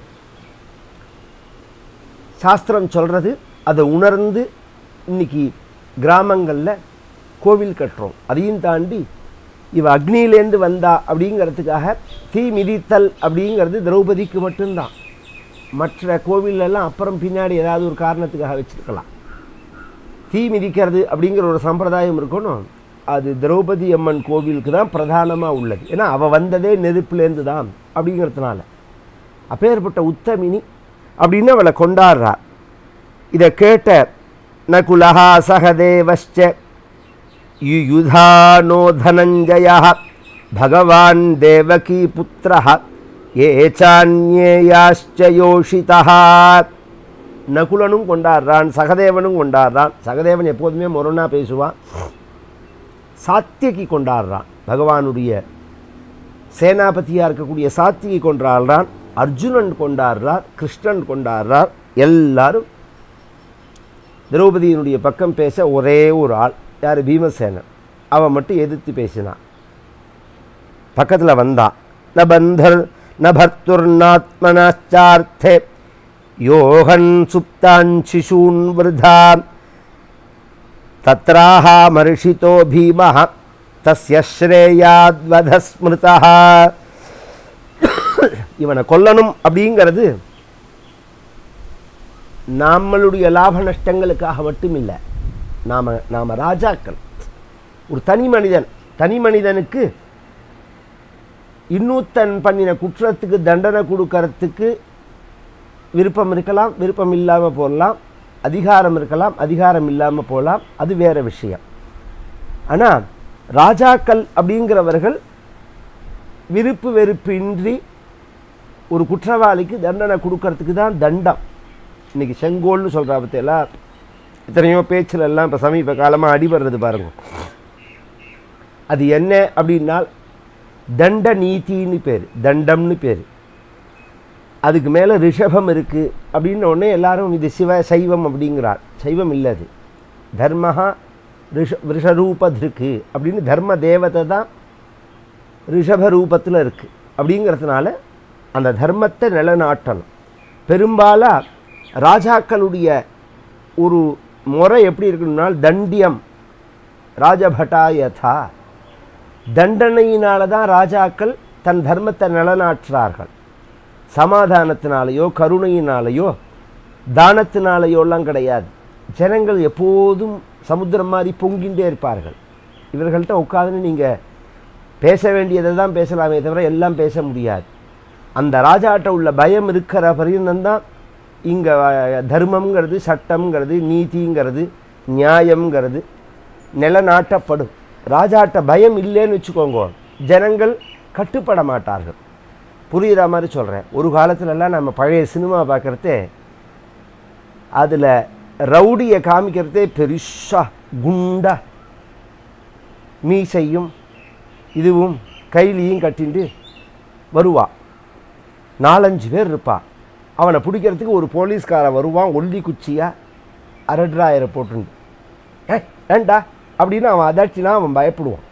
சாஸ்திரம் சொல்கிறது அதை உணர்ந்து இன்னைக்கு கிராமங்களில் கோவில் கட்டுறோம் அதையும் தாண்டி இவ அக்னியிலேருந்து வந்தா அப்படிங்கிறதுக்காக தீ மிதித்தல் அப்படிங்கிறது திரௌபதிக்கு மட்டும்தான் மற்ற கோவிலெல்லாம் அப்புறம் பின்னாடி ஏதாவது ஒரு காரணத்துக்காக வச்சுருக்கலாம் தீ மிதிக்கிறது அப்படிங்கிற ஒரு சம்பிரதாயம் இருக்கணும் அது திரௌபதி அம்மன் கோவிலுக்கு தான் பிரதானமாக உள்ளது ஏன்னா அவள் வந்ததே நெருப்புலேருந்து தான் அப்படிங்கிறதுனால அப்பேற்பட்ட உத்தமினி அப்படின்னு அவளை கொண்டாடுறா இதை கேட்ட நகுலஹா சகதேவச்ச யுயுதானோ தனஞ்சய பகவான் தேவகி புத்திர ஏ சான்யேயாச்ச யோஷிதா நகுலனும் கொண்டாடுறான் சகதேவனும் கொண்டாடுறான் சகதேவன் எப்போதுமே முரணா பேசுவான் சாத்தியகி கொண்டாடுறான் பகவானுடைய சேனாபதியாக இருக்கக்கூடிய சாத்திகி கொண்டாடுறான் அர்ஜுனன் கொண்டாடுறார் கிருஷ்ணன் கொண்டாடுறார் எல்லாரும் திரௌபதியினுடைய பக்கம் பேச ஒரே ஒரு ஆள் யார் பீமசேனன் அவன் மட்டும் எதிர்த்து பேசினான் பக்கத்தில் வந்தான் ந பந்தர் ந பர்த்துர்நாத்மனாச்சார்த்தே யோகன் சுப்தான் சிசூன் விருதா தத்ராஹ மர்ஷிதோ பீம தஸ்ய ஸ்ரேயாத்வத ஸ்மிருதா இவனை கொல்லணும் அப்படிங்கிறது நம்மளுடைய லாப நஷ்டங்களுக்காக மட்டும் இல்லை நாம் நாம் ராஜாக்கள் ஒரு தனி மனிதன் தனி மனிதனுக்கு இன்னொருத்தன் பண்ணின குற்றத்துக்கு தண்டனை கொடுக்கறதுக்கு விருப்பம் இருக்கலாம் விருப்பம் இல்லாமல் போகலாம் அதிகாரம் இருக்கலாம் அதிகாரம் இல்லாமல் போகலாம் அது வேறு விஷயம் ஆனால் ராஜாக்கள் அப்படிங்கிறவர்கள் விருப்பு வெறுப்பின்றி ஒரு குற்றவாளிக்கு தண்டனை கொடுக்கறதுக்கு தான் தண்டம் இன்றைக்கி செங்கோல்னு சொல்கிற பற்றியெல்லாம் எத்தனையோ பேச்சில் எல்லாம் இப்போ சமீப காலமாக அடிபடுறது பாருங்க அது என்ன அப்படின்னால் தண்ட நீதின்னு பேர் தண்டம்னு பேர் அதுக்கு மேலே ரிஷபம் இருக்குது அப்படின்ன உடனே எல்லாரும் இது சிவ சைவம் அப்படிங்கிறார் சைவம் இல்லை அது தர்மஹா ரிஷ ரிஷரூபதிருக்கு அப்படின்னு தர்ம தேவதை தான் ரிஷப ரூபத்தில் இருக்குது அப்படிங்கிறதுனால அந்த தர்மத்தை நிலநாட்டணும் பெரும்பாலாக ராஜாக்களுடைய ஒரு முறை எப்படி இருக்கணும்னால் தண்டியம் ராஜபட்டா யதா தண்டனையினால தான் ராஜாக்கள் தன் தர்மத்தை நிலநாட்டுறார்கள் சமாதானத்தினாலேயோ கருணையினாலேயோ தானத்தினாலேயோலாம் கிடையாது ஜனங்கள் எப்போதும் சமுத்திரம் மாதிரி பொங்கின்றே இருப்பார்கள் இவர்கள்ட்ட உட்காந்துன்னு நீங்கள் பேச வேண்டியதை தான் பேசலாமே தவிர எல்லாம் பேச முடியாது அந்த ராஜாட்ட உள்ள பயம் இருக்கிற பரியந்தந்தான் இங்கே தர்மம்ங்கிறது சட்டம்ங்கிறது நீதிங்கிறது நியாயம்ங்கிறது நிலநாட்டப்படும் ராஜாட்ட பயம் இல்லைன்னு வச்சுக்கோங்க ஜனங்கள் கட்டுப்பட மாட்டார்கள் புரியுற மாதிரி சொல்கிறேன் ஒரு காலத்துலலாம் நம்ம பழைய சினிமா பார்க்குறதே அதில் ரவுடியை காமிக்கிறதே பெருசா குண்டா மீசையும் இதுவும் கைலியும் கட்டிட்டு வருவா நாலஞ்சு பேர் இருப்பா அவனை பிடிக்கிறதுக்கு ஒரு போலீஸ்காரன் வருவான் ஒல்லி குச்சியாக அரட்ராயரை போட்டுண்டு ஏ ஏண்டா அப்படின்னு அவன் அதட்டினா அவன் பயப்படுவான்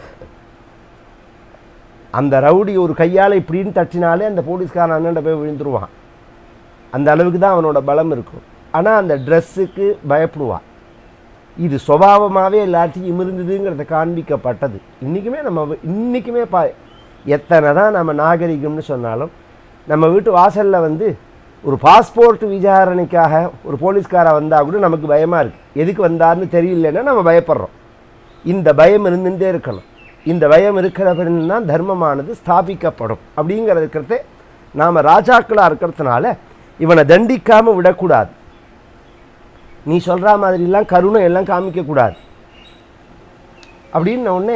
அந்த ரவுடி ஒரு கையால் இப்படின்னு தட்டினாலே அந்த போலீஸ்காரன் அண்ணன்ட போய் விழுந்துருவான் அந்த அளவுக்கு தான் அவனோட பலம் இருக்கும் ஆனால் அந்த ட்ரெஸ்ஸுக்கு பயப்படுவான் இது சுபாவமாகவே எல்லாத்தையும் இருந்ததுங்கிறத காண்பிக்கப்பட்டது இன்றைக்குமே நம்ம இன்றைக்குமே பா எத்தனை தான் நம்ம நாகரிகம்னு சொன்னாலும் நம்ம வீட்டு வாசலில் வந்து ஒரு பாஸ்போர்ட் விசாரணைக்காக ஒரு போலீஸ்காரன் வந்தால் கூட நமக்கு பயமாக இருக்குது எதுக்கு வந்தார்னு தெரியலன்னா நம்ம பயப்படுறோம் இந்த பயம் இருந்துகிட்டே இருக்கணும் இந்த பயம் இருக்கிற தான் தர்மமானது ஸ்தாபிக்கப்படும் அப்படிங்கிறதுக்கிறதே நாம் ராஜாக்களாக இருக்கிறதுனால இவனை தண்டிக்காமல் விடக்கூடாது நீ சொல்கிற மாதிரிலாம் கருணை எல்லாம் காமிக்கக்கூடாது அப்படின்னு உடனே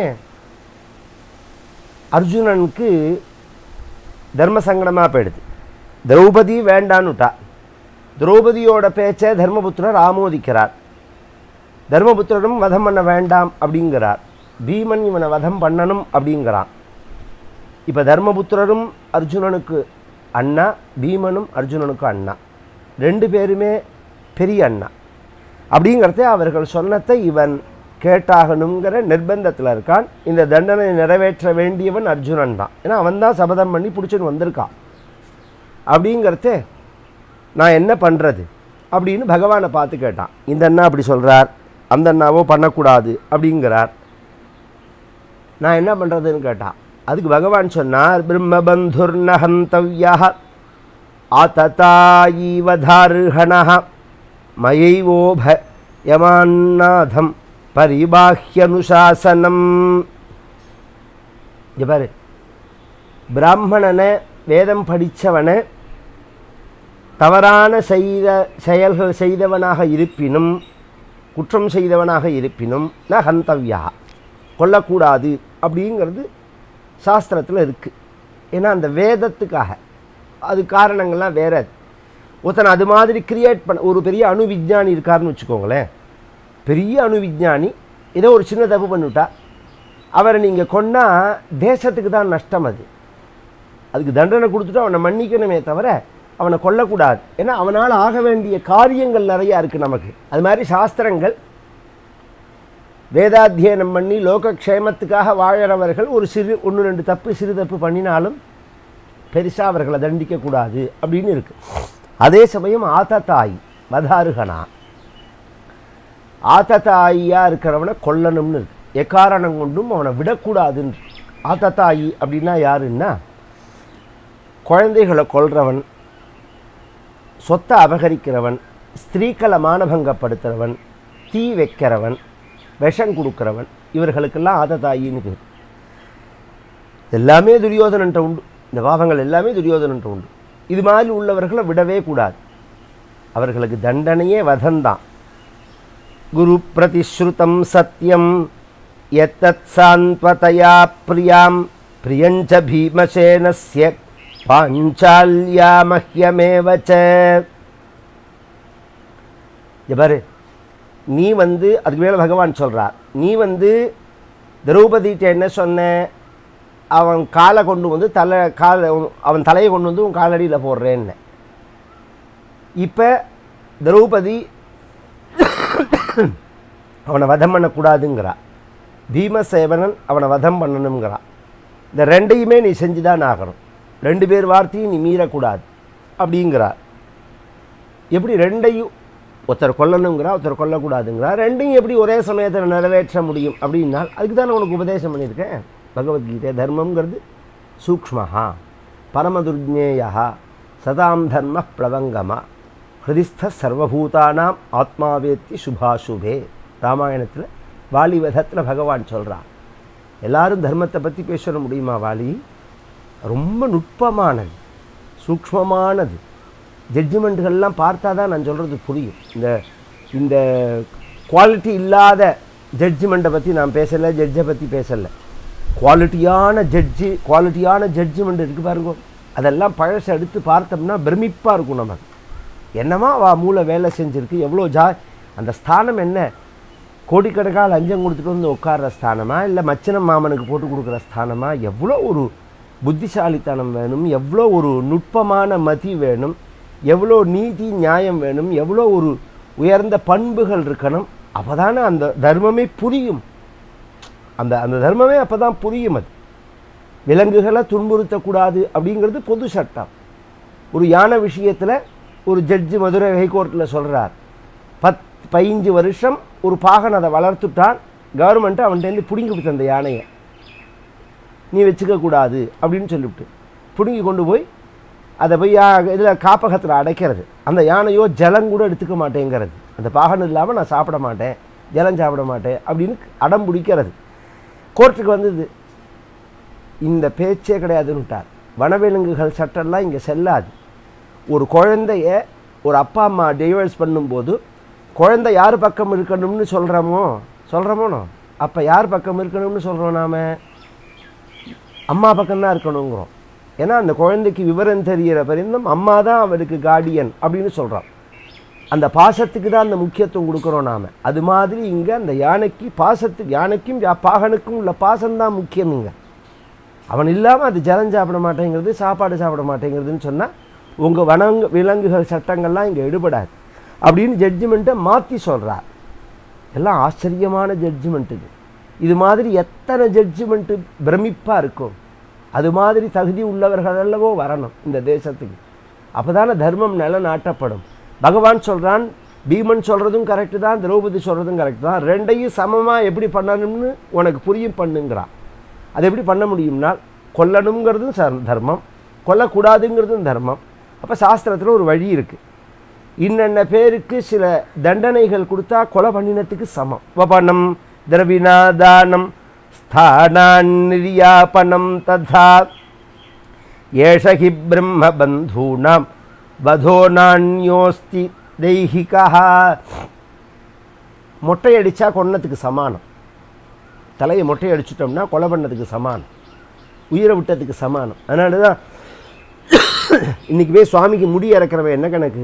அர்ஜுனனுக்கு தர்ம சங்கடமாக போயிடுது திரௌபதி வேண்டான்னுட்டா திரௌபதியோட பேச்சை தர்மபுத்திரர் ஆமோதிக்கிறார் தர்மபுத்திரரும் வதம் பண்ண வேண்டாம் அப்படிங்கிறார் பீமன் இவனை வதம் பண்ணணும் அப்படிங்கிறான் இப்போ தர்மபுத்திரரும் அர்ஜுனனுக்கு அண்ணா பீமனும் அர்ஜுனனுக்கு அண்ணா ரெண்டு பேருமே பெரிய அண்ணா அப்படிங்கிறத அவர்கள் சொன்னதை இவன் கேட்டாகணுங்கிற நிர்பந்தத்தில் இருக்கான் இந்த தண்டனை நிறைவேற்ற வேண்டியவன் அர்ஜுனன் தான் ஏன்னா அவன் தான் சபதம் பண்ணி பிடிச்சின்னு வந்திருக்கான் அப்படிங்கிறத நான் என்ன பண்ணுறது அப்படின்னு பகவானை பார்த்து கேட்டான் இந்த அண்ணா அப்படி சொல்கிறார் அந்த அண்ணாவோ பண்ணக்கூடாது அப்படிங்கிறார் நான் என்ன பண்ணுறதுன்னு கேட்டான் அதுக்கு பகவான் சொன்னார் பிரம்மபந்துர் நகந்தவ்யா ஆததாயீவதாருஹண மயைவோப யமான்னாதம் பரிபாஹ்யனுசாசனம் இங்க பாரு பிராமணனை வேதம் படித்தவனை தவறான செய்த செயல்கள் செய்தவனாக இருப்பினும் குற்றம் செய்தவனாக இருப்பினும் ந ஹந்தவ்யா கொல்லக்கூடாது அப்படிங்கிறது சாஸ்திரத்தில் இருக்குது ஏன்னா அந்த வேதத்துக்காக அது காரணங்கள்லாம் வேற ஒருத்தன் அது மாதிரி கிரியேட் பண்ண ஒரு பெரிய அணு விஞ்ஞானி இருக்காருன்னு வச்சுக்கோங்களேன் பெரிய அணு விஞ்ஞானி ஏதோ ஒரு சின்ன தப்பு பண்ணிவிட்டா அவரை நீங்கள் கொன்னால் தேசத்துக்கு தான் நஷ்டம் அது அதுக்கு தண்டனை கொடுத்துட்டு அவனை மன்னிக்கணுமே தவிர அவனை கொல்லக்கூடாது ஏன்னா அவனால் ஆக வேண்டிய காரியங்கள் நிறையா இருக்குது நமக்கு அது மாதிரி சாஸ்திரங்கள் வேதாத்தியனம் பண்ணி லோகக்ஷேமத்துக்காக வாழறவர்கள் ஒரு சிறு ஒன்று ரெண்டு தப்பு சிறு தப்பு பண்ணினாலும் பெருசாக அவர்களை தண்டிக்கக்கூடாது அப்படின்னு இருக்கு அதே சமயம் ஆத்தத்தாய் வதாருகனா ஆத்தத்தாயியாக இருக்கிறவனை கொல்லணும்னு இருக்கு எக்காரணம் கொண்டும் அவனை விடக்கூடாதுன்னு ஆத்தத்தாயி அப்படின்னா யாருன்னா குழந்தைகளை கொல்றவன் சொத்தை அபகரிக்கிறவன் ஸ்திரீக்களை மானபங்கப்படுத்துகிறவன் தீ வைக்கிறவன் விஷம் கொடுக்குறவன் இவர்களுக்கெல்லாம் ஆததாயின்னு பேர் எல்லாமே துரியோதனன்ட்ட உண்டு இந்த பாவங்கள் எல்லாமே துரியோதனன்ட்ட உண்டு இது மாதிரி உள்ளவர்களை விடவே கூடாது அவர்களுக்கு தண்டனையே வதந்தான் குரு பிரதிஸ்ருதம் சத்தியம் எத்தத் சாந்த்வதயா பிரியாம் பிரியஞ்ச பீமசேனஸ்ய பாஞ்சால்யா மஹ்யமேவச்ச இங்க பாரு நீ வந்து அதுக்கு மேலே பகவான் சொல்கிறார் நீ வந்து திரௌபதிகிட்ட என்ன சொன்ன அவன் காலை கொண்டு வந்து தலை காலை அவன் தலையை கொண்டு வந்து உன் காலடியில் போடுறேன்னு இப்போ திரௌபதி அவனை வதம் பண்ணக்கூடாதுங்கிறா பீமசேவனன் அவனை வதம் பண்ணணுங்கிறா இந்த ரெண்டையுமே நீ செஞ்சு தான் ஆகணும் ரெண்டு பேர் வார்த்தையும் நீ மீறக்கூடாது அப்படிங்கிறார் எப்படி ரெண்டையும் ஒருத்தர் கொல்லணுங்கிறா ஒருத்தர் கொல்லக்கூடாதுங்கிறா ரெண்டையும் எப்படி ஒரே சமயத்தில் நிறைவேற்ற முடியும் அப்படின்னா அதுக்கு தான் நான் உனக்கு உபதேசம் பண்ணியிருக்கேன் பகவத்கீதை தர்மங்கிறது சூக்ஷ்மஹா பரமதுர்ஜேயா சதாம் தர்ம பிளவங்கமா ஹிருதிஸ்த சர்வபூதானாம் ஆத்மாவேத்தி சுபாசுபே ராமாயணத்தில் வாலிவதத்தில் பகவான் சொல்கிறான் எல்லாரும் தர்மத்தை பற்றி பேச முடியுமா வாலி ரொம்ப நுட்பமானது சூக்ஷ்மமானது ஜட்ஜ்மெண்ட்டுகள்லாம் பார்த்தா தான் நான் சொல்கிறது புரியும் இந்த இந்த குவாலிட்டி இல்லாத ஜட்ஜ்மெண்ட்டை பற்றி நான் பேசலை ஜட்ஜை பற்றி பேசலை குவாலிட்டியான ஜட்ஜு குவாலிட்டியான ஜட்ஜ்மெண்ட் இருக்குது பாருங்க அதெல்லாம் பழசை எடுத்து பார்த்தோம்னா பிரமிப்பாக இருக்கும் நமக்கு என்னமா வா மூளை வேலை செஞ்சுருக்கு எவ்வளோ ஜா அந்த ஸ்தானம் என்ன கோடிக்கணக்கால் லஞ்சம் கொடுத்துட்டு வந்து உட்கார்ற ஸ்தானமா இல்லை மச்சனம் மாமனுக்கு போட்டு கொடுக்குற ஸ்தானமா எவ்வளோ ஒரு புத்திசாலித்தனம் வேணும் எவ்வளோ ஒரு நுட்பமான மதி வேணும் எவ்வளோ நீதி நியாயம் வேணும் எவ்வளோ ஒரு உயர்ந்த பண்புகள் இருக்கணும் அப்போ தானே அந்த தர்மமே புரியும் அந்த அந்த தர்மமே அப்போ தான் புரியும் அது விலங்குகளை துன்புறுத்தக்கூடாது அப்படிங்கிறது பொது சட்டம் ஒரு யானை விஷயத்தில் ஒரு ஜட்ஜு மதுரை ஹைகோர்ட்டில் சொல்கிறார் பத் பதினஞ்சு வருஷம் ஒரு பாகன் அதை வளர்த்துட்டான் கவர்மெண்ட்டு அவன்கிட்டேருந்து பிடுங்கி அந்த யானையை நீ வச்சுக்கக்கூடாது அப்படின்னு சொல்லிவிட்டு பிடுங்கி கொண்டு போய் அதை போய் இதில் காப்பகத்தில் அடைக்கிறது அந்த யானையோ ஜலம் கூட எடுத்துக்க மாட்டேங்கிறது அந்த பாகன் இல்லாமல் நான் சாப்பிட மாட்டேன் ஜலம் சாப்பிட மாட்டேன் அப்படின்னு அடம் பிடிக்கிறது கோர்ட்டுக்கு வந்தது இந்த பேச்சே கிடையாதுன்னு விட்டார் வனவிலங்குகள் சட்டம்லாம் இங்கே செல்லாது ஒரு குழந்தைய ஒரு அப்பா அம்மா டைவர்ஸ் பண்ணும்போது குழந்தை யார் பக்கம் இருக்கணும்னு சொல்கிறோமோ சொல்கிறோமோனோ அப்போ யார் பக்கம் இருக்கணும்னு சொல்கிறோம் நாம அம்மா பக்கம்தான் இருக்கணுங்கிறோம் ஏன்னா அந்த குழந்தைக்கு விவரம் தெரிகிற பரிந்தம் அம்மா தான் அவருக்கு கார்டியன் அப்படின்னு சொல்கிறோம் அந்த பாசத்துக்கு தான் அந்த முக்கியத்துவம் கொடுக்குறோம் நாம் அது மாதிரி இங்கே அந்த யானைக்கு பாசத்துக்கு யானைக்கும் யா- பாகனுக்கும் உள்ள பாசம்தான் முக்கியம் இங்கே அவன் இல்லாமல் அது ஜலம் சாப்பிட மாட்டேங்கிறது சாப்பாடு சாப்பிட மாட்டேங்கிறதுன்னு சொன்னால் உங்கள் வனங்க விலங்குகள் சட்டங்கள்லாம் இங்கே எடுபடாது அப்படின்னு ஜட்ஜ்மெண்ட்டை மாற்றி சொல்கிறார் எல்லாம் ஆச்சரியமான ஜட்ஜ்மெண்ட் இது இது மாதிரி எத்தனை ஜட்ஜ்மெண்ட்டு பிரமிப்பாக இருக்கும் அது மாதிரி தகுதி உள்ளவர்கள் அல்லவோ வரணும் இந்த தேசத்துக்கு அப்போ தானே தர்மம் நிலநாட்டப்படும் பகவான் சொல்கிறான் பீமன் சொல்கிறதும் கரெக்டு தான் திரௌபதி சொல்கிறதும் கரெக்டு தான் ரெண்டையும் சமமாக எப்படி பண்ணணும்னு உனக்கு புரியும் பண்ணுங்கிறான் அது எப்படி பண்ண முடியும்னா கொல்லணுங்கிறதும் ச- தர்மம் கொல்லக்கூடாதுங்கிறதும் தர்மம் அப்போ சாஸ்திரத்தில் ஒரு வழி இருக்குது இன்னென்ன பேருக்கு சில தண்டனைகள் கொடுத்தா கொலை பண்ணினத்துக்கு சமம் வபனம் திரவினாதானம் ஸ்தானாநிரியாபனம் ததா ஏஷகி பிரம்ம பந்தூனாம் வதோ நாண்யோஸ்தி தெய்ஹிகா மொட்டை அடித்தா கொன்னத்துக்கு சமானம் தலையை மொட்டை அடிச்சிட்டோம்னா கொலை பண்ணதுக்கு சமானம் உயிரை விட்டதுக்கு சமானம் அதனால தான் இன்றைக்கி போய் சுவாமிக்கு முடி இறக்குறவன் என்ன கணக்கு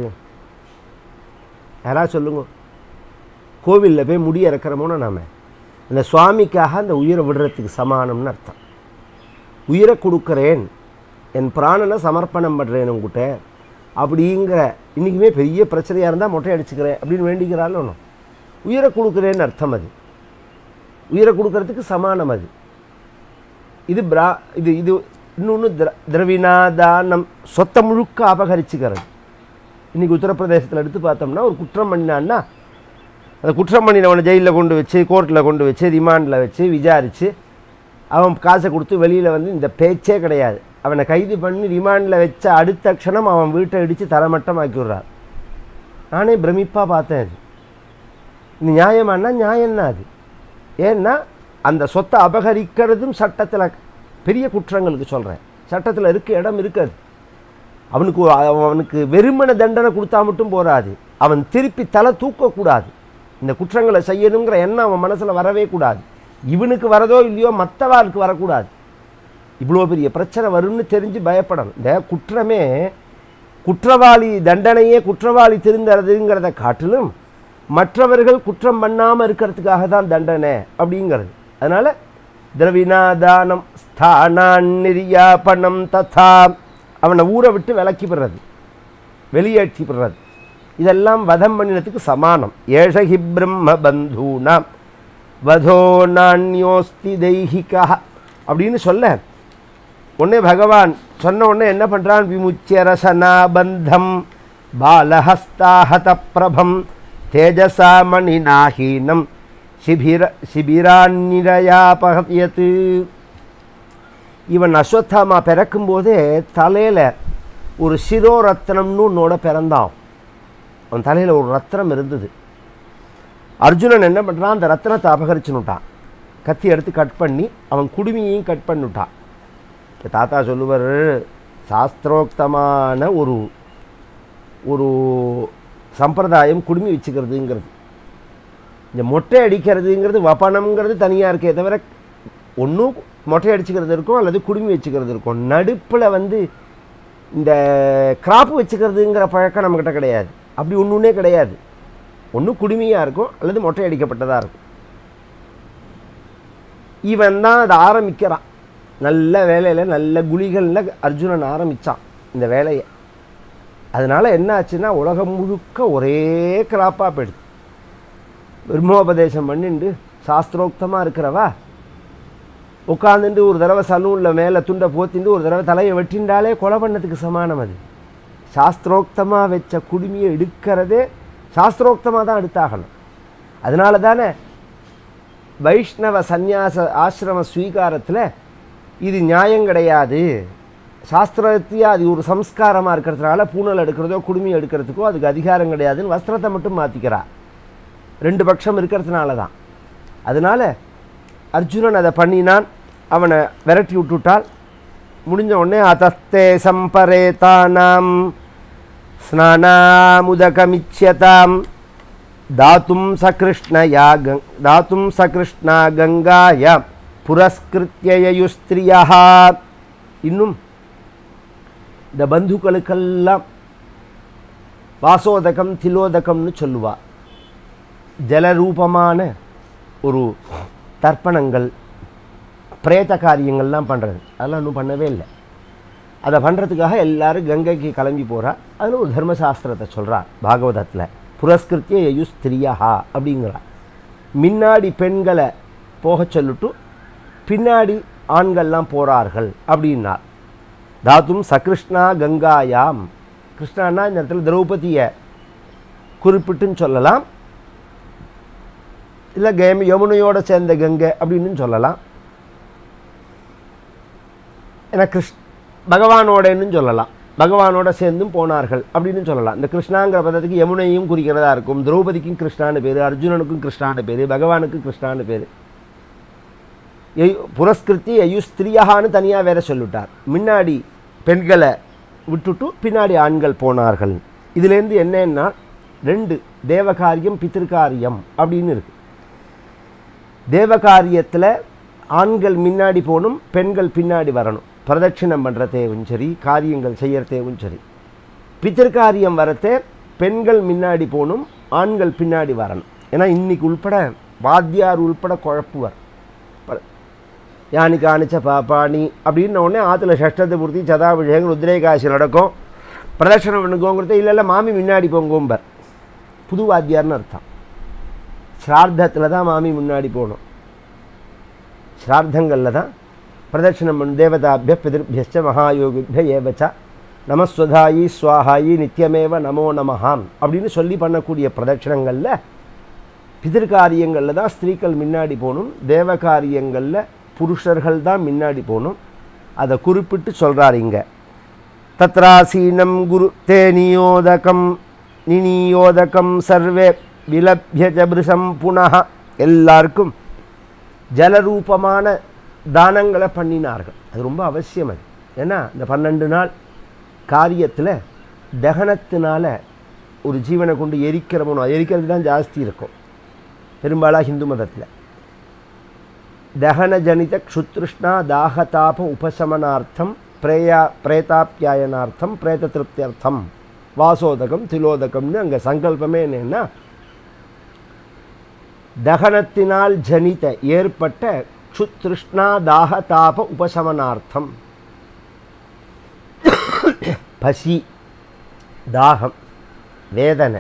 யாராவது சொல்லுங்க கோவிலில் போய் முடி இறக்குறோமோன்னு நாம அந்த சுவாமிக்காக அந்த உயிரை விடுறதுக்கு சமானம்னு அர்த்தம் உயிரை கொடுக்குறேன் என் பிராணனை சமர்ப்பணம் பண்ணுறேன் உங்ககிட்ட அப்படிங்கிற இன்றைக்குமே பெரிய பிரச்சனையாக இருந்தால் மொட்டை அடிச்சுக்கிறேன் அப்படின்னு வேண்டிக்கிறாள் ஒன்றும் உயிரை கொடுக்குறேன்னு அர்த்தம் அது உயிரை கொடுக்கறதுக்கு சமானம் அது இது பிரா இது இது இன்னொன்று திர திரவினாதானம் சொத்தை முழுக்க அபகரிச்சுக்கிறது இன்றைக்கி உத்தரப்பிரதேசத்தில் எடுத்து பார்த்தோம்னா ஒரு குற்றம் பண்ணினான்னா அந்த குற்றம் பண்ணினவனை ஜெயிலில் கொண்டு வச்சு கோர்ட்டில் கொண்டு வச்சு ரிமாண்டில் வச்சு விசாரித்து அவன் காசை கொடுத்து வெளியில் வந்து இந்த பேச்சே கிடையாது அவனை கைது பண்ணி ரிமாண்டில் வச்ச அடுத்த க்ஷணம் அவன் வீட்டை இடித்து தரமட்டமாக்கி விட்றார் நானே பிரமிப்பாக பார்த்தேன் அது இது நியாயமானா நியாயம்தான் அது ஏன்னா அந்த சொத்தை அபகரிக்கிறதும் சட்டத்தில் பெரிய குற்றங்களுக்கு சொல்கிறேன் சட்டத்தில் இருக்க இடம் இருக்காது அவனுக்கு ஒரு- அவனுக்கு வெறுமன தண்டனை கொடுத்தா மட்டும் போராது அவன் திருப்பி தலை தூக்கக்கூடாது இந்த குற்றங்களை செய்யணுங்கிற எண்ணம் அவன் மனசில் வரவே கூடாது இவனுக்கு வரதோ இல்லையோ மற்றவாளுக்கு வரக்கூடாது இவ்வளோ பெரிய பிரச்சனை வரும்னு தெரிஞ்சு பயப்படணும் இந்த குற்றமே குற்றவாளி தண்டனையே குற்றவாளி திருந்துறதுங்கிறத காட்டிலும் மற்றவர்கள் குற்றம் பண்ணாமல் இருக்கிறதுக்காக தான் தண்டனை அப்படிங்கிறது அதனால் திரவினாதானம் ஸ்தானாநிரியாபணம் ததா அவனை ஊரை விட்டு விலக்கி விடுறது வெளியேற்றி விடுறது இதெல்லாம் வதம் பண்ணினதுக்கு சமானம் ஏஷகி பிரம்ம பந்தூனாம் வதோ நாண்யோஸ்தி தெய்ஹிகா அப்படின்னு சொல்ல உடனே பகவான் சொன்ன உடனே என்ன பண்ணுறான் விமுச்சிய ரசனாபந்தம் பாலஹஸ்தாஹத பிரபம் தேஜசா மணிநாஹீனம் சிபிர சிபிராநிரயாபகயத்து இவன் அஸ்வத்தாமா பிறக்கும்போதே தலையில் ஒரு சிரோரத்னம்னு உன்னோட பிறந்தான் அவன் தலையில் ஒரு ரத்னம் இருந்தது அர்ஜுனன் என்ன பண்ணுறான் அந்த ரத்னத்தை அபகரிச்சுன்னுட்டான் கத்தி எடுத்து கட் பண்ணி அவன் குடுமியையும் கட் பண்ணிவிட்டான் இப்ப தாத்தா சொல்லுவார் சாஸ்திரோக்தமான ஒரு ஒரு சம்பிரதாயம் குடுமி வச்சுக்கிறதுங்கிறது இந்த மொட்டை அடிக்கிறதுங்கிறது வப்பனம்ங்கிறது தனியாக இருக்கே தவிர ஒன்றும் மொட்டை அடிச்சுக்கிறது இருக்கும் அல்லது குடுமி வச்சுக்கிறது இருக்கும் நடுப்பில் வந்து இந்த கிராப் வச்சுக்கிறதுங்கிற பழக்கம் நம்மக்கிட்ட கிடையாது அப்படி ஒன்றுனே கிடையாது ஒன்று குடுமியாக இருக்கும் அல்லது மொட்டை அடிக்கப்பட்டதாக இருக்கும் இவன் தான் அதை ஆரம்பிக்கிறான் நல்ல வேலையில் நல்ல குழிகளில் அர்ஜுனன் ஆரம்பித்தான் இந்த வேலையை அதனால் என்ன ஆச்சுன்னா உலகம் முழுக்க ஒரே கிராப்பாக போயிடுது பிரம்மோபதேசம் பண்ணிண்டு சாஸ்திரோக்தமாக இருக்கிறவா உட்காந்துட்டு ஒரு தடவை சலூனில் மேலே துண்டை போத்திண்டு ஒரு தடவை தலையை வெட்டிண்டாலே கொலை பண்ணதுக்கு சமானம் அது சாஸ்திரோக்தமாக வச்ச குடுமியை எடுக்கிறதே சாஸ்திரோக்தமாக தான் எடுத்தாகணும் அதனால தானே வைஷ்ணவ சந்நியாச ஆசிரம ஸ்வீகாரத்தில் இது நியாயம் கிடையாது சாஸ்திரத்தையே அது ஒரு சம்ஸ்காரமாக இருக்கிறதுனால பூனல் எடுக்கிறதோ குடுமி எடுக்கிறதுக்கோ அதுக்கு அதிகாரம் கிடையாதுன்னு வஸ்திரத்தை மட்டும் மாற்றிக்கிறா ரெண்டு பட்சம் இருக்கிறதுனால தான் அதனால் அர்ஜுனன் அதை பண்ணினான் அவனை விரட்டி விட்டுட்டால் முடிஞ்ச உடனே அதஸ்தே சம்பரேதானாம் ஸ்நானாமுதகமிச்சியதாம் தாத்தும் சகிருஷ்ணயா கங் தாத்தும் சகிருஷ்ணா கங்காய புரஸ்கிருத்தியயுஸ்திரியா இன்னும் இந்த பந்துக்களுக்கெல்லாம் வாசோதகம் திலோதகம்னு சொல்லுவா ஜலரூபமான ஒரு தர்ப்பணங்கள் பிரேத காரியங்கள்லாம் பண்ணுறது அதெல்லாம் இன்னும் பண்ணவே இல்லை அதை பண்ணுறதுக்காக எல்லாரும் கங்கைக்கு கிளம்பி போகிறா அதில் ஒரு தர்மசாஸ்திரத்தை சொல்கிறா பாகவதத்தில் புரஸ்கிருத்திய யயு ஸ்திரியா அப்படிங்கிறா முன்னாடி பெண்களை போகச் சொல்லிட்டு பின்னாடி ஆண்கள்லாம் போகிறார்கள் அப்படின்னார் தாத்தும் சகிருஷ்ணா கங்காயாம் கிருஷ்ணான்னா இந்த இடத்துல திரௌபதியை குறிப்பிட்டுன்னு சொல்லலாம் இல்லை கேம் யமுனையோட சேர்ந்த கங்கை அப்படின்னு சொல்லலாம் ஏன்னா கிருஷ் பகவானோடன்னு சொல்லலாம் பகவானோட சேர்ந்தும் போனார்கள் அப்படின்னு சொல்லலாம் இந்த கிருஷ்ணாங்கிற பதத்துக்கு யமுனையும் குறிக்கிறதா இருக்கும் திரௌபதிக்கும் கிருஷ்ணான்னு பேர் அர்ஜுனனுக்கும் கிருஷ்ணான்னு பேர் பகவானுக்கும் கிருஷ்ணான்னு பேர் புரஸ்கிருத்தி ஐயு ஸ்திரியான்னு தனியாக வேற சொல்லிவிட்டார் முன்னாடி பெண்களை விட்டுட்டு பின்னாடி ஆண்கள் போனார்கள் இதுலேருந்து என்னன்னா ரெண்டு தேவகாரியம் பித்திருக்காரியம் அப்படின்னு இருக்கு தேவகாரியத்தில் ஆண்கள் முன்னாடி போகணும் பெண்கள் பின்னாடி வரணும் பிரதட்சிணம் பண்ணுறதேவும் சரி காரியங்கள் செய்யறதேவும் சரி பித்திருக்காரியம் வரத்தே பெண்கள் முன்னாடி போகணும் ஆண்கள் பின்னாடி வரணும் ஏன்னா இன்னைக்கு உள்பட வாத்தியார் உள்பட குழப்புவர் ப- யானி காணிச்ச பாப்பாணி அப்படின்ன உடனே ஆற்றுல ஷஷ்டத்தை பூர்த்தி சதாபிஷேகம் ருத்ரேகாசி நடக்கும் பிரதட்சணம் பண்ணுங்கோங்கிறத இல்லை இல்லை மாமி முன்னாடி போங்கோம்பர் புது வாத்தியார்னு அர்த்தம் ஸ்ரார்த்தத்தில் தான் மாமி முன்னாடி போகணும் ஸ்ரார்த்தங்களில் தான் பிரதட்சிணம் பண்ணு தேவதாபிய பிதிர்பியச்ச மகாயோகிபிய ஏவச்ச நமஸ்வதாயி ஸ்வாஹாயி நித்தியமேவ நமோ நமஹாம் அப்படின்னு சொல்லி பண்ணக்கூடிய பிரதட்சணங்களில் பிதிர்காரியங்களில் தான் ஸ்திரீகள் முன்னாடி போகணும் தேவ காரியங்களில் புருஷர்கள் தான் முன்னாடி போகணும் அதை குறிப்பிட்டு சொல்கிறார் இங்கே தத்ராசீனம் குரு தே நியோதகம் நிநியோதகம் சர்வே விலப்ய ஜபிருஷம் புனः எல்லாருக்கும் ஜலரூபமான தானங்களை பண்ணினார்கள் அது ரொம்ப அவசியம் அது ஏன்னா இந்த பன்னெண்டு நாள் காரியத்தில் தகனத்தினால ஒரு ஜீவனை கொண்டு எரிக்கிறவனோ எரிக்கிறது தான் ஜாஸ்தி இருக்கும் பெரும்பாலாக ஹிந்து மதத்தில் தகன ஜனித க்ஷுத்ருஷ்ணா தாகதாப உபசமனார்த்தம் பிரேயா பிரேதாப்பியாயனார்த்தம் பிரேத திருப்தியர்த்தம் வாசோதகம் திலோதகம்னு அங்கே சங்கல்பமே என்னன்னா தகனத்தினால் ஜனித ஏற்பட்ட க்ஷுத்ருஷ்ணா தாகதாப உபசமனார்த்தம் பசி தாகம் வேதனை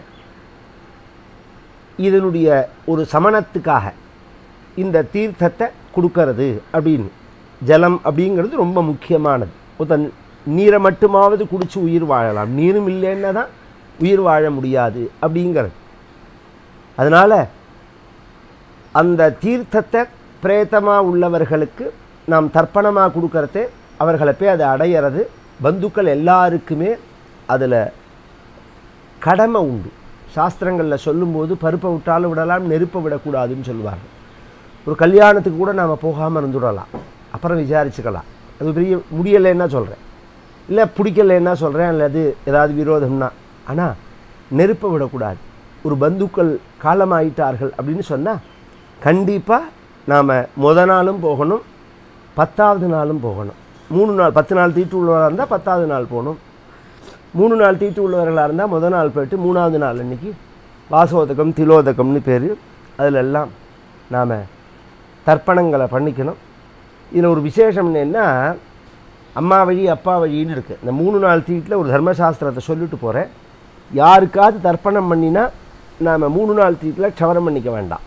இதனுடைய ஒரு சமணத்துக்காக இந்த தீர்த்தத்தை கொடுக்கறது அப்படின்னு ஜலம் அப்படிங்கிறது ரொம்ப முக்கியமானது ஒருத்தன் நீரை மட்டுமாவது குடித்து உயிர் வாழலாம் நீரும் இல்லைன்னா தான் உயிர் வாழ முடியாது அப்படிங்கிறது அதனால் அந்த தீர்த்தத்தை பிரேத்தமாக உள்ளவர்களுக்கு நாம் தர்ப்பணமாக கொடுக்கறதே அவர்களை போய் அதை அடையிறது பந்துக்கள் எல்லாருக்குமே அதில் கடமை உண்டு சாஸ்திரங்களில் சொல்லும்போது பருப்பை விட்டாலும் விடலாம் நெருப்பை விடக்கூடாதுன்னு சொல்லுவாங்க ஒரு கல்யாணத்துக்கு கூட நாம் போகாமல் இருந்துடலாம் அப்புறம் விசாரிச்சுக்கலாம் அது பெரிய முடியலைன்னா சொல்கிறேன் இல்லை பிடிக்கலைன்னா சொல்கிறேன் அல்லது ஏதாவது விரோதம்னா ஆனால் நெருப்பை விடக்கூடாது ஒரு பந்துக்கள் காலமாயிட்டார்கள் அப்படின்னு சொன்னால் கண்டிப்பாக நாம் முத நாளும் போகணும் பத்தாவது நாளும் போகணும் மூணு நாள் பத்து நாள் தீட்டு உள்ளவராக இருந்தால் பத்தாவது நாள் போகணும் மூணு நாள் தீட்டு உள்ளவர்களாக இருந்தால் முத நாள் போயிட்டு மூணாவது நாள் அன்னைக்கு வாசோதகம் திலோதகம்னு பேர் அதில் எல்லாம் நாம் தர்ப்பணங்களை பண்ணிக்கணும் இதில் ஒரு விசேஷம் என்னென்னா அம்மா வழி அப்பா வழின்னு இருக்குது இந்த மூணு நாள் தீட்டில் ஒரு தர்மசாஸ்திரத்தை சொல்லிட்டு போகிறேன் யாருக்காவது தர்ப்பணம் பண்ணினா நாம் மூணு நாள் தீட்டில் க்ஷவரம் பண்ணிக்க வேண்டாம்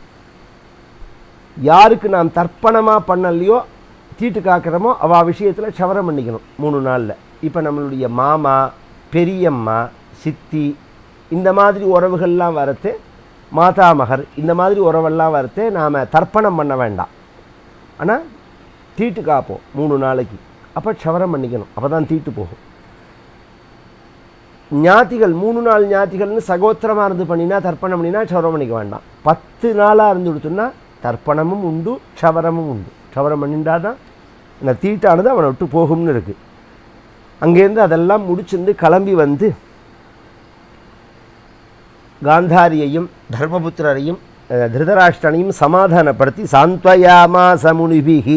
யாருக்கு நாம் தர்ப்பணமாக பண்ணலையோ தீட்டு காக்கிறோமோ அவள் விஷயத்தில் க்ஷவரம் பண்ணிக்கணும் மூணு நாளில் இப்போ நம்மளுடைய மாமா பெரியம்மா சித்தி இந்த மாதிரி உறவுகள்லாம் வரத்து மாதாமகர் இந்த மாதிரி உறவெல்லாம் வரத்து நாம் தர்ப்பணம் பண்ண வேண்டாம் ஆனால் தீட்டு காப்போம் மூணு நாளைக்கு அப்போ க்ஷவரம் பண்ணிக்கணும் அப்போ தான் தீட்டு போகும் ஞாத்திகள் மூணு நாள் ஞாத்திகள்னு சகோத்திரமாக இருந்து பண்ணினா தர்ப்பணம் பண்ணினா க்ஷவரம் பண்ணிக்க வேண்டாம் பத்து நாளாக இருந்து கொடுத்தோன்னா தர்ப்பணமும் உண்டு க்ஷவரமும் உண்டு க்ஷவரம் பண்ணிட்டா தான் இந்த தீட்டானது அவனை விட்டு போகும்னு இருக்குது அங்கேருந்து அதெல்லாம் முடிச்சிருந்து கிளம்பி வந்து காந்தாரியையும் தர்மபுத்திரரையும் அஹ், திருதராஷ்டிரனையும் சமாதானப்படுத்தி சாந்த்வயாமாச முனிபிகி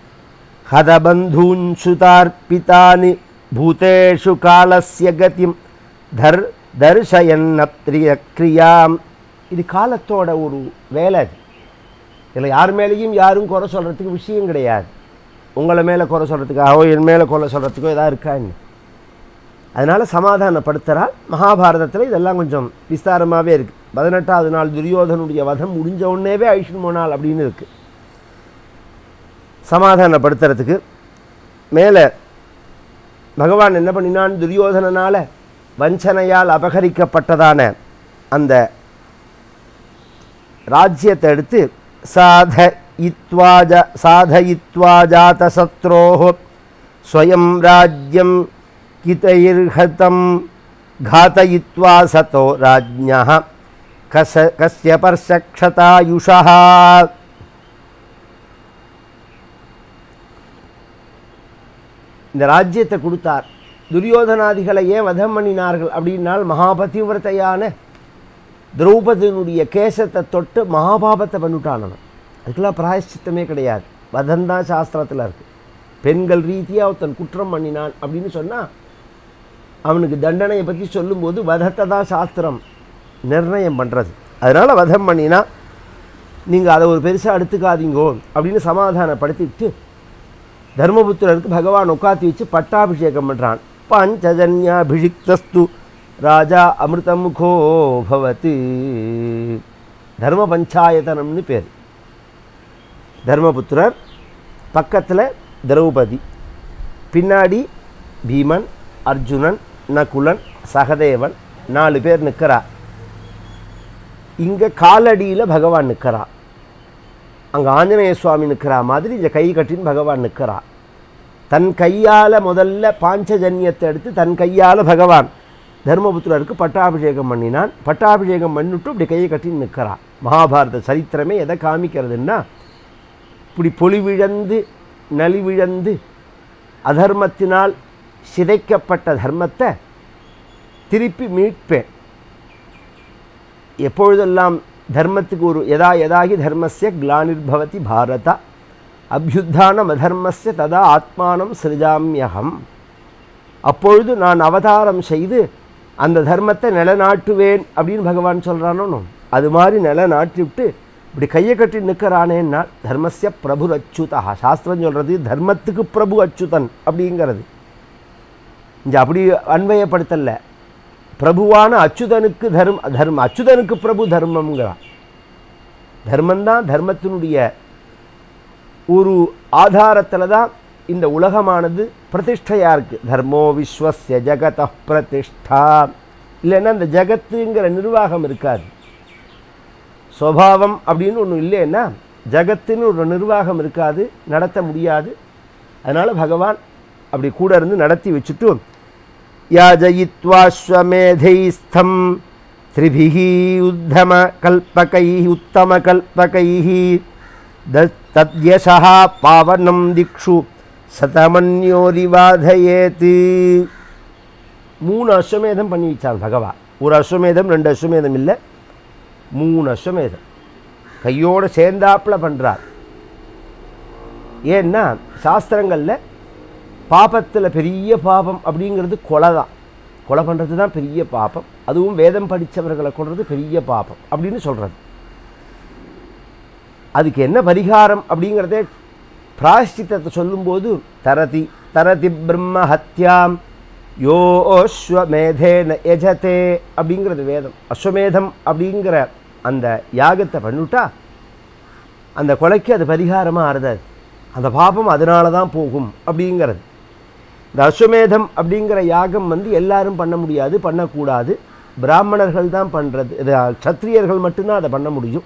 ஹதபந்தூன்சுதார்பிதானி பூதேஷு காலஸ்ய கதிம் தர் தர்ஷயன்ன பிரிய கிரியாம் இது காலத்தோட ஒரு வேலை அது இதில் யார் மேலேயும் யாரும் குறை சொல்கிறதுக்கு விஷயம் கிடையாது உங்களை மேலே குறை சொல்கிறதுக்காகவோ என் மேலே குறை சொல்கிறதுக்கோ ஏதாவது இருக்கா என்ன அதனால் சமாதானப்படுத்துகிறார் மகாபாரதத்தில் இதெல்லாம் கொஞ்சம் விஸ்தாரமாகவே இருக்குது பதினெட்டாவது நாள் துரியோதனுடைய வதம் முடிஞ்ச உடனேவே ஐஷன் போனால் அப்படின்னு இருக்குது சமாதானப்படுத்துறதுக்கு மேலே பகவான் என்ன பண்ணினான் துரியோதனனால் வஞ்சனையால் அபகரிக்கப்பட்டதான அந்த ராஜ்யத்தை எடுத்து சாத இத்வாஜ சாதயித்வா ஜாத சத்ரோஹோ ஸ்வயம் ராஜ்யம் கிதைர்ஹதம் घातयित्वा सतो राज्ञः कस कस्य पर्षक्षतायुषः இந்த ராஜ்யத்தை கொடுத்தார் துரியோதனாதிகளை ஏன் வதம் பண்ணினார்கள் அப்படின்னால் மகாபதிவிரதையான திரௌபதியினுடைய கேசத்தை தொட்டு மகாபாபத்தை பண்ணிவிட்டானவன் அதுக்கெல்லாம் பிராயஷ்சித்தமே கிடையாது வதந்தான் சாஸ்திரத்தில் இருக்குது பெண்கள் ரீதியாக ஒருத்தன் குற்றம் பண்ணினான் அப்படின்னு சொன்னால் அவனுக்கு தண்டனையை பற்றி சொல்லும்போது வதத்தை தான் சாஸ்திரம் நிர்ணயம் பண்ணுறது அதனால் வதம் பண்ணினா நீங்கள் அதை ஒரு பெருசாக எடுத்துக்காதீங்கோ அப்படின்னு சமாதானப்படுத்திட்டு தர்மபுத்திரருக்கு பகவான் உட்காத்தி வச்சு பட்டாபிஷேகம் பண்ணுறான் பஞ்சஜன்யாபிஷிக்தஸ்து ராஜா அமிர்தமுகோ பவத்து தர்ம பஞ்சாயத்தனம்னு பேர் தர்மபுத்திரர் பக்கத்தில் திரௌபதி பின்னாடி பீமன் அர்ஜுனன் நகுலன் சகதேவன் நாலு பேர் நிற்கிறா இங்கே காலடியில் பகவான் நிற்கிறா அங்கே ஆஞ்சநேய சுவாமி நிற்கிறா மாதிரி இந்த கை கட்டின்னு பகவான் நிற்கிறா தன் கையால் முதல்ல பாஞ்சஜன்யத்தை எடுத்து தன் கையால் பகவான் தர்மபுத்திரருக்கு பட்டாபிஷேகம் பண்ணினான் பட்டாபிஷேகம் பண்ணிட்டு இப்படி கையை கட்டின்னு நிற்கிறான் மகாபாரத சரித்திரமே எதை காமிக்கிறதுன்னா இப்படி பொலிவிழந்து நலிவிழந்து அதர்மத்தினால் சிதைக்கப்பட்ட தர்மத்தை திருப்பி மீட்பேன் எப்பொழுதெல்லாம் தர்மத்துக்கு ஒரு எதா எதாகி தர்மஸ்ய கிளானிர்பவதி பாரத அபியுத்தானம் அதர்மஸ்ய ததா ஆத்மானம் சிருஜாமியகம் அப்பொழுது நான் அவதாரம் செய்து அந்த தர்மத்தை நிலநாட்டுவேன் அப்படின்னு பகவான் சொல்கிறானோ அது மாதிரி நிலநாட்டி விட்டு இப்படி கையை கட்டி நிற்கிறானேன்னா தர்மஸ்ய பிரபு அச்சுதா சாஸ்திரம் சொல்கிறது தர்மத்துக்கு பிரபு அச்சுதன் அப்படிங்கிறது இங்கே அப்படி அன்வயப்படுத்தல பிரபுவான அச்சுதனுக்கு தர்ம தர்ம அச்சுதனுக்கு பிரபு தர்மங்கிறான் தர்மந்தான் தர்மத்தினுடைய ஒரு ஆதாரத்தில் தான் இந்த உலகமானது பிரதிஷ்டையாக இருக்குது தர்மோ விஸ்வஸ்ய ஜகத பிரதிஷ்டா இல்லைன்னா இந்த ஜகத்துங்கிற நிர்வாகம் இருக்காது சுவாவம் அப்படின்னு ஒன்று இல்லைன்னா ஜகத்துன்னு ஒரு நிர்வாகம் இருக்காது நடத்த முடியாது அதனால் பகவான் அப்படி கூட இருந்து நடத்தி வச்சுட்டு யாஜயித்வாஸ்வமேதைஸ்தம் திரிபிஹி உத்தம கல்பகை உத்தம கல்பகை தத்யசா பாவனம் திக்ஷு சதமன்யோரிவாதயேத்து மூணு அஸ்வமேதம் பண்ணி வச்சான் பகவான் ஒரு அஸ்வமேதம் ரெண்டு அஸ்வமேதம் இல்லை மூணு அஸ்வமேதம் கையோடு சேர்ந்தாப்புல பண்ணுறார் ஏன்னா சாஸ்திரங்களில் பாபத்தில் பெரிய பாபம் அப்படிங்கிறது கொலை தான் கொலை பண்ணுறது தான் பெரிய பாபம் அதுவும் வேதம் படித்தவர்களை கொள்வது பெரிய பாபம் அப்படின்னு சொல்கிறது அதுக்கு என்ன பரிகாரம் அப்படிங்கிறதே பிராயஷ்சித்தத்தை சொல்லும்போது தரதி தரதி பிரம்ம ஹத்யாம் யோ அஸ்வமேதேன எஜதே அப்படிங்கிறது வேதம் அஸ்வமேதம் அப்படிங்கிற அந்த யாகத்தை பண்ணிவிட்டா அந்த கொலைக்கு அது பரிகாரமாக ஆறுதாது அந்த பாபம் அதனால தான் போகும் அப்படிங்கிறது இந்த அஸ்வமேதம் அப்படிங்கிற யாகம் வந்து எல்லாரும் பண்ண முடியாது பண்ணக்கூடாது பிராமணர்கள் தான் பண்ணுறது இது சத்திரியர்கள் மட்டும்தான் அதை பண்ண முடியும்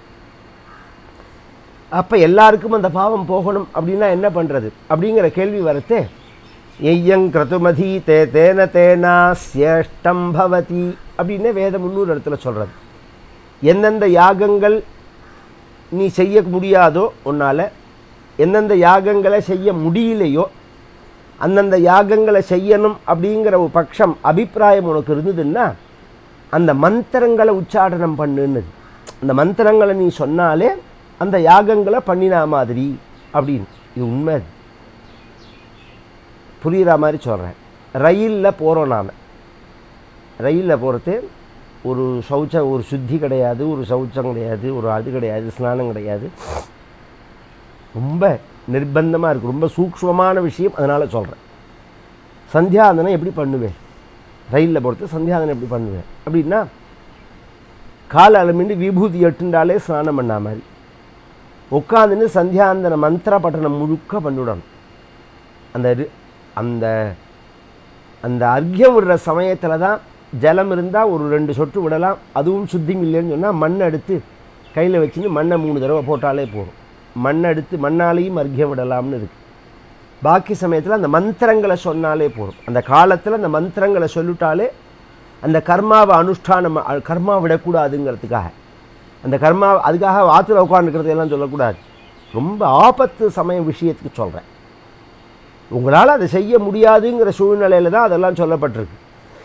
அப்போ எல்லாருக்கும் அந்த பாவம் போகணும் அப்படின்னா என்ன பண்ணுறது அப்படிங்கிற கேள்வி வரத்தே எய்யங் கிரதுமதி தே தேன தேனா சியஷ்டம் பவதி அப்படின்னு வேதம் முன்னூறு இடத்துல சொல்கிறது எந்தெந்த யாகங்கள் நீ செய்ய முடியாதோ உன்னால் எந்தெந்த யாகங்களை செய்ய முடியலையோ அந்தந்த யாகங்களை செய்யணும் அப்படிங்கிற ஒரு பட்சம் அபிப்பிராயம் உனக்கு இருந்ததுன்னா அந்த மந்திரங்களை உச்சாடனம் பண்ணுன்னு அந்த மந்திரங்களை நீ சொன்னாலே அந்த யாகங்களை பண்ணினா மாதிரி அப்படின்னு இது உண்மை அது. புரிகிற மாதிரி சொல்கிறேன் ரயிலில் போகிறோம் நாம் ரயிலில் போகிறது ஒரு சௌச்சம் ஒரு சுத்தி கிடையாது ஒரு சௌச்சம் கிடையாது ஒரு அது கிடையாது ஸ்நானம் கிடையாது ரொம்ப நிர்பந்தமாக இருக்குது ரொம்ப சூக்ஷ்மமான விஷயம் அதனால் சொல்கிறேன் சந்தியாதனம் எப்படி பண்ணுவேன் ரயிலில் போகிறது சந்தியாதனம் எப்படி பண்ணுவேன் அப்படின்னா காலை அலமிண்டு விபூதி எட்டுண்டாலே ஸ்நானம் பண்ணா மாதிரி உட்காந்துன்னு சந்தியாந்தன மந்திர பட்டணம் முழுக்க பண்ணிவிடணும் அந்த ரி- அந்த அந்த அர்க்கியம் விடுற சமயத்தில் தான் ஜலம் இருந்தால் ஒரு ரெண்டு சொட்டு விடலாம் அதுவும் சுத்தம் இல்லைன்னு சொன்னால் மண் எடுத்து கையில் வச்சுன்னு மண்ணை மூணு தடவை போட்டாலே போதும் மண் எடுத்து மண்ணாலையும் அர்க்கியம் விடலாம்னு இருக்கு பாக்கி சமயத்தில் அந்த மந்திரங்களை சொன்னாலே போதும் அந்த காலத்தில் அந்த மந்திரங்களை சொல்லிட்டாலே அந்த கர்மாவை அனுஷ்டானம் அ- கர்மா விடக்கூடாதுங்கிறதுக்காக அந்த கர்மா அதுக்காக ஆற்றுல உட்காந்துக்கிறது எல்லாம் சொல்லக்கூடாது ரொம்ப ஆபத்து சமய விஷயத்துக்கு சொல்கிறேன் உங்களால் அதை செய்ய முடியாதுங்கிற சூழ்நிலையில் தான் அதெல்லாம் சொல்லப்பட்டிருக்கு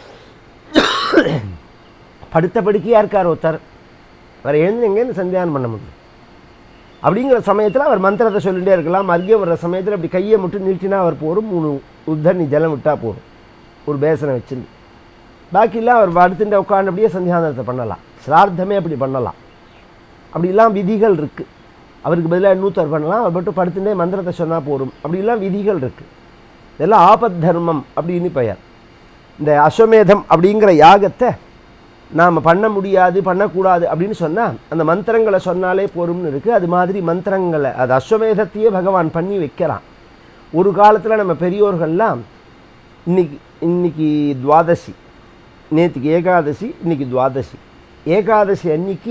படுத்த படுக்கையாக இருக்கார் ஒருத்தர் அவர் எழுந்து எங்கேருந்து சந்தியானம் பண்ண முடியும் அப்படிங்கிற சமயத்தில் அவர் மந்திரத்தை சொல்லிகிட்டே இருக்கலாம் அருகே வர்ற சமயத்தில் அப்படி கையை மட்டும் நீட்டினா அவர் போரும் மூணு உத்தண்ணி ஜலம் விட்டால் போதும் ஒரு பேசனை வச்சுருந்து பாக்கிலாம் அவர் படுத்துட்டு உட்காந்து அப்படியே சந்தியானத்தை பண்ணலாம் சிரார்த்தமே அப்படி பண்ணலாம் அப்படிலாம் விதிகள் இருக்குது அவருக்கு பதிலாக இன்னூத்தர் பண்ணலாம் அவர் மட்டும் படுத்துட்டே மந்திரத்தை சொன்னால் போரும் அப்படிலாம் விதிகள் இருக்குது இதெல்லாம் ஆபத் தர்மம் அப்படின்னு பெயர் இந்த அஸ்வமேதம் அப்படிங்கிற யாகத்தை நாம் பண்ண முடியாது பண்ணக்கூடாது அப்படின்னு சொன்னால் அந்த மந்திரங்களை சொன்னாலே போரும்னு இருக்குது அது மாதிரி மந்திரங்களை அது அஸ்வமேதத்தையே பகவான் பண்ணி வைக்கிறான் ஒரு காலத்தில் நம்ம பெரியோர்கள்லாம் இன்னைக்கு இன்னைக்கு துவாதசி நேற்றுக்கு ஏகாதசி இன்னைக்கு துவாதசி ஏகாதசி அன்னைக்கு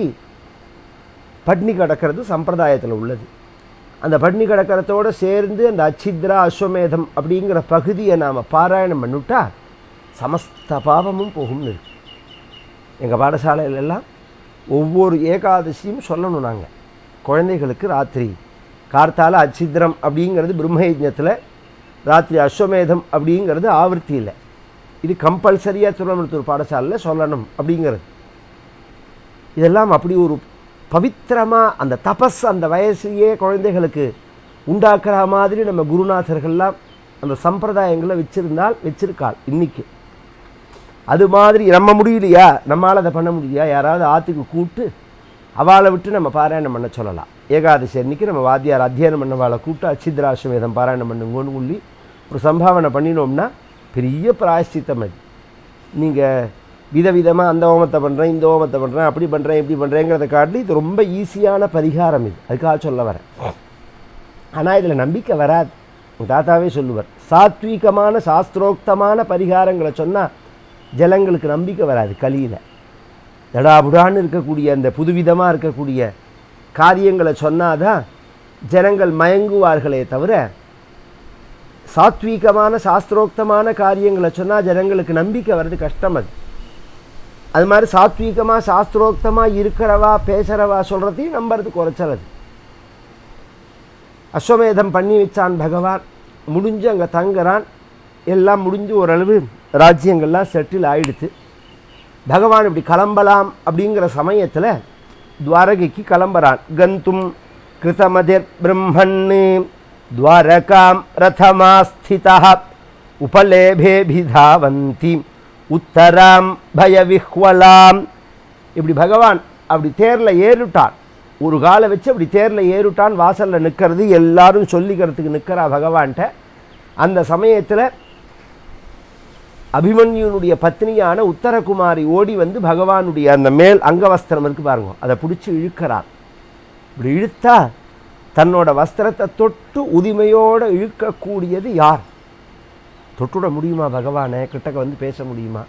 பட்னி கிடக்கிறது சம்பிரதாயத்தில் உள்ளது அந்த பட்னி கிடக்கிறதோடு சேர்ந்து அந்த அச்சித்ரா அஸ்வமேதம் அப்படிங்கிற பகுதியை நாம் பாராயணம் பண்ணிவிட்டா சமஸ்த பாவமும் போகும்னு இருக்கு எங்கள் பாடசாலையில எல்லாம் ஒவ்வொரு ஏகாதசியும் சொல்லணும் நாங்கள் குழந்தைகளுக்கு ராத்திரி கார்த்தால அச்சித்திரம் அப்படிங்கிறது பிரம்மயஜத்தில் ராத்திரி அஸ்வமேதம் அப்படிங்கிறது ஆவர்த்தியில் இது கம்பல்சரியாக திருவண்ணாமலத்தூர் பாடசாலையில் சொல்லணும் அப்படிங்கிறது இதெல்லாம் அப்படி ஒரு பவித்திரமாக அந்த தபஸ் அந்த வயசுலேயே குழந்தைகளுக்கு உண்டாக்குற மாதிரி நம்ம குருநாதர்கள்லாம் அந்த சம்பிரதாயங்களை வச்சிருந்தால் வச்சிருக்காள் இன்னைக்கு அது மாதிரி நம்ம முடியலையா நம்மால் அதை பண்ண முடியலையா யாராவது ஆற்றுக்கு கூப்பிட்டு அவளை விட்டு நம்ம பாராயணம் பண்ண சொல்லலாம் ஏகாதசி அன்னைக்கு நம்ம வாத்தியார் அத்தியனம் பண்ணவாளை கூப்பிட்டு அச்சித்ராசுவேதம் பாராயணம் பண்ணுங்கன்னு சொல்லி ஒரு சம்பாவனை பண்ணினோம்னா பெரிய பிராயஷ்சித்தம் அது நீங்கள் விதவிதமாக அந்த ஹோமத்தை பண்ணுறேன் இந்த ஹோமத்தை பண்ணுறேன் அப்படி பண்ணுறேன் இப்படி பண்ணுறேங்கிறத காட்டி இது ரொம்ப ஈஸியான பரிகாரம் இது அதுக்காக சொல்ல வரேன் ஆனால் இதில் நம்பிக்கை வராது உங்கள் தாத்தாவே சொல்லுவார் சாத்வீகமான சாஸ்திரோக்தமான பரிகாரங்களை சொன்னால் ஜனங்களுக்கு நம்பிக்கை வராது கலியில் தடாபுடான்னு இருக்கக்கூடிய அந்த புதுவிதமாக இருக்கக்கூடிய காரியங்களை சொன்னாதான் ஜனங்கள் மயங்குவார்களே தவிர சாத்வீகமான சாஸ்திரோக்தமான காரியங்களை சொன்னால் ஜனங்களுக்கு நம்பிக்கை வர்றது கஷ்டம் அது அது மாதிரி சாத்வீகமாக சாஸ்திரோக்தமாக இருக்கிறவா பேசுகிறவா சொல்கிறதையும் நம்புறது குறைச்சல் அது அஸ்வமேதம் பண்ணி வச்சான் பகவான் முடிஞ்சு அங்கே தங்குறான் எல்லாம் முடிஞ்சு ஓரளவு ராஜ்யங்கள்லாம் செட்டில் ஆயிடுத்து பகவான் இப்படி கிளம்பலாம் அப்படிங்கிற சமயத்தில் துவாரகைக்கு கிளம்புறான் கந்தும் கிருதமதிர் பிரம்மன்னு துவாரகாம் ரதமாஸ்திதா உபலேபேபிதாவந்தி உத்தராம் பயவிஹ்வலாம் இப்படி பகவான் அப்படி தேரில் ஏறிட்டான் ஒரு காலை வச்சு அப்படி தேரில் ஏறிட்டான் வாசலில் நிற்கிறது எல்லாரும் சொல்லிக்கிறதுக்கு நிற்கிறா பகவான்கிட்ட அந்த சமயத்தில் அபிமன்யுனுடைய பத்னியான உத்தரகுமாரி ஓடி வந்து பகவானுடைய அந்த மேல் அங்கவஸ்திரம் இருக்கு பாருங்க அதை பிடிச்சி இழுக்கிறார் இப்படி இழுத்தா தன்னோட வஸ்திரத்தை தொட்டு உரிமையோடு இழுக்கக்கூடியது யார் தொட்டுட முடியுமா பகவானே கிட்டக்க வந்து பேச முடியுமா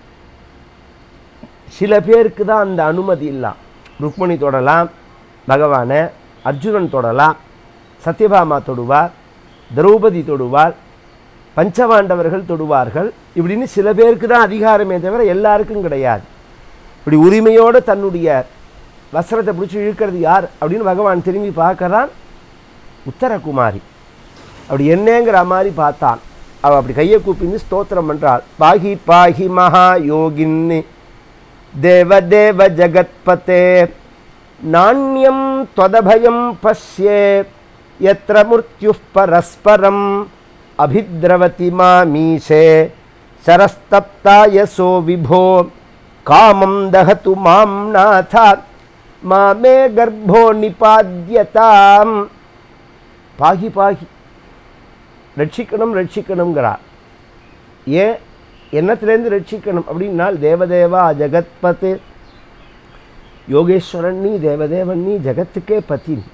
சில பேருக்கு தான் அந்த அனுமதி இல்லாம் ருக்மணி தொடலாம் பகவானை அர்ஜுனன் தொடலாம் சத்யபாமா தொடுவார் திரௌபதி தொடுவாள் பஞ்சபாண்டவர்கள் தொடுவார்கள் இப்படின்னு சில பேருக்கு தான் அதிகாரமே தவிர எல்லாருக்கும் கிடையாது இப்படி உரிமையோடு தன்னுடைய வஸ்திரத்தை பிடிச்சி இழுக்கிறது யார் அப்படின்னு பகவான் திரும்பி பார்க்கறான் உத்தரகுமாரி அப்படி என்னங்கிற மாதிரி பார்த்தான் அவள் அப்படி கையை கூப்பின்னு ஸ்தோத்திரம் பண்றாள் பாகி பாகி மகா யோகின்னு தேவ தேவ ஜகத்பதே நாண்யம் त्वदभयं பஷ்யே यत्र मुर्त्युः परस्परम् अभिद्रवति मामीशे शरस्तप्तायसो विभो कामं दहतु मां नाथ मामे गर्भो निपाद्यताम् பாகி பாகி ரட்சிக்கணும் ரட்சிக்கணுங்கிறார் ஏன் என்னத்திலேருந்து ரட்சிக்கணும் அப்படின்னால் தேவதேவா ஜெகத்பத்து யோகேஸ்வரன் நீ தேவதேவன் நீ ஜெகத்துக்கே பத்தி நீ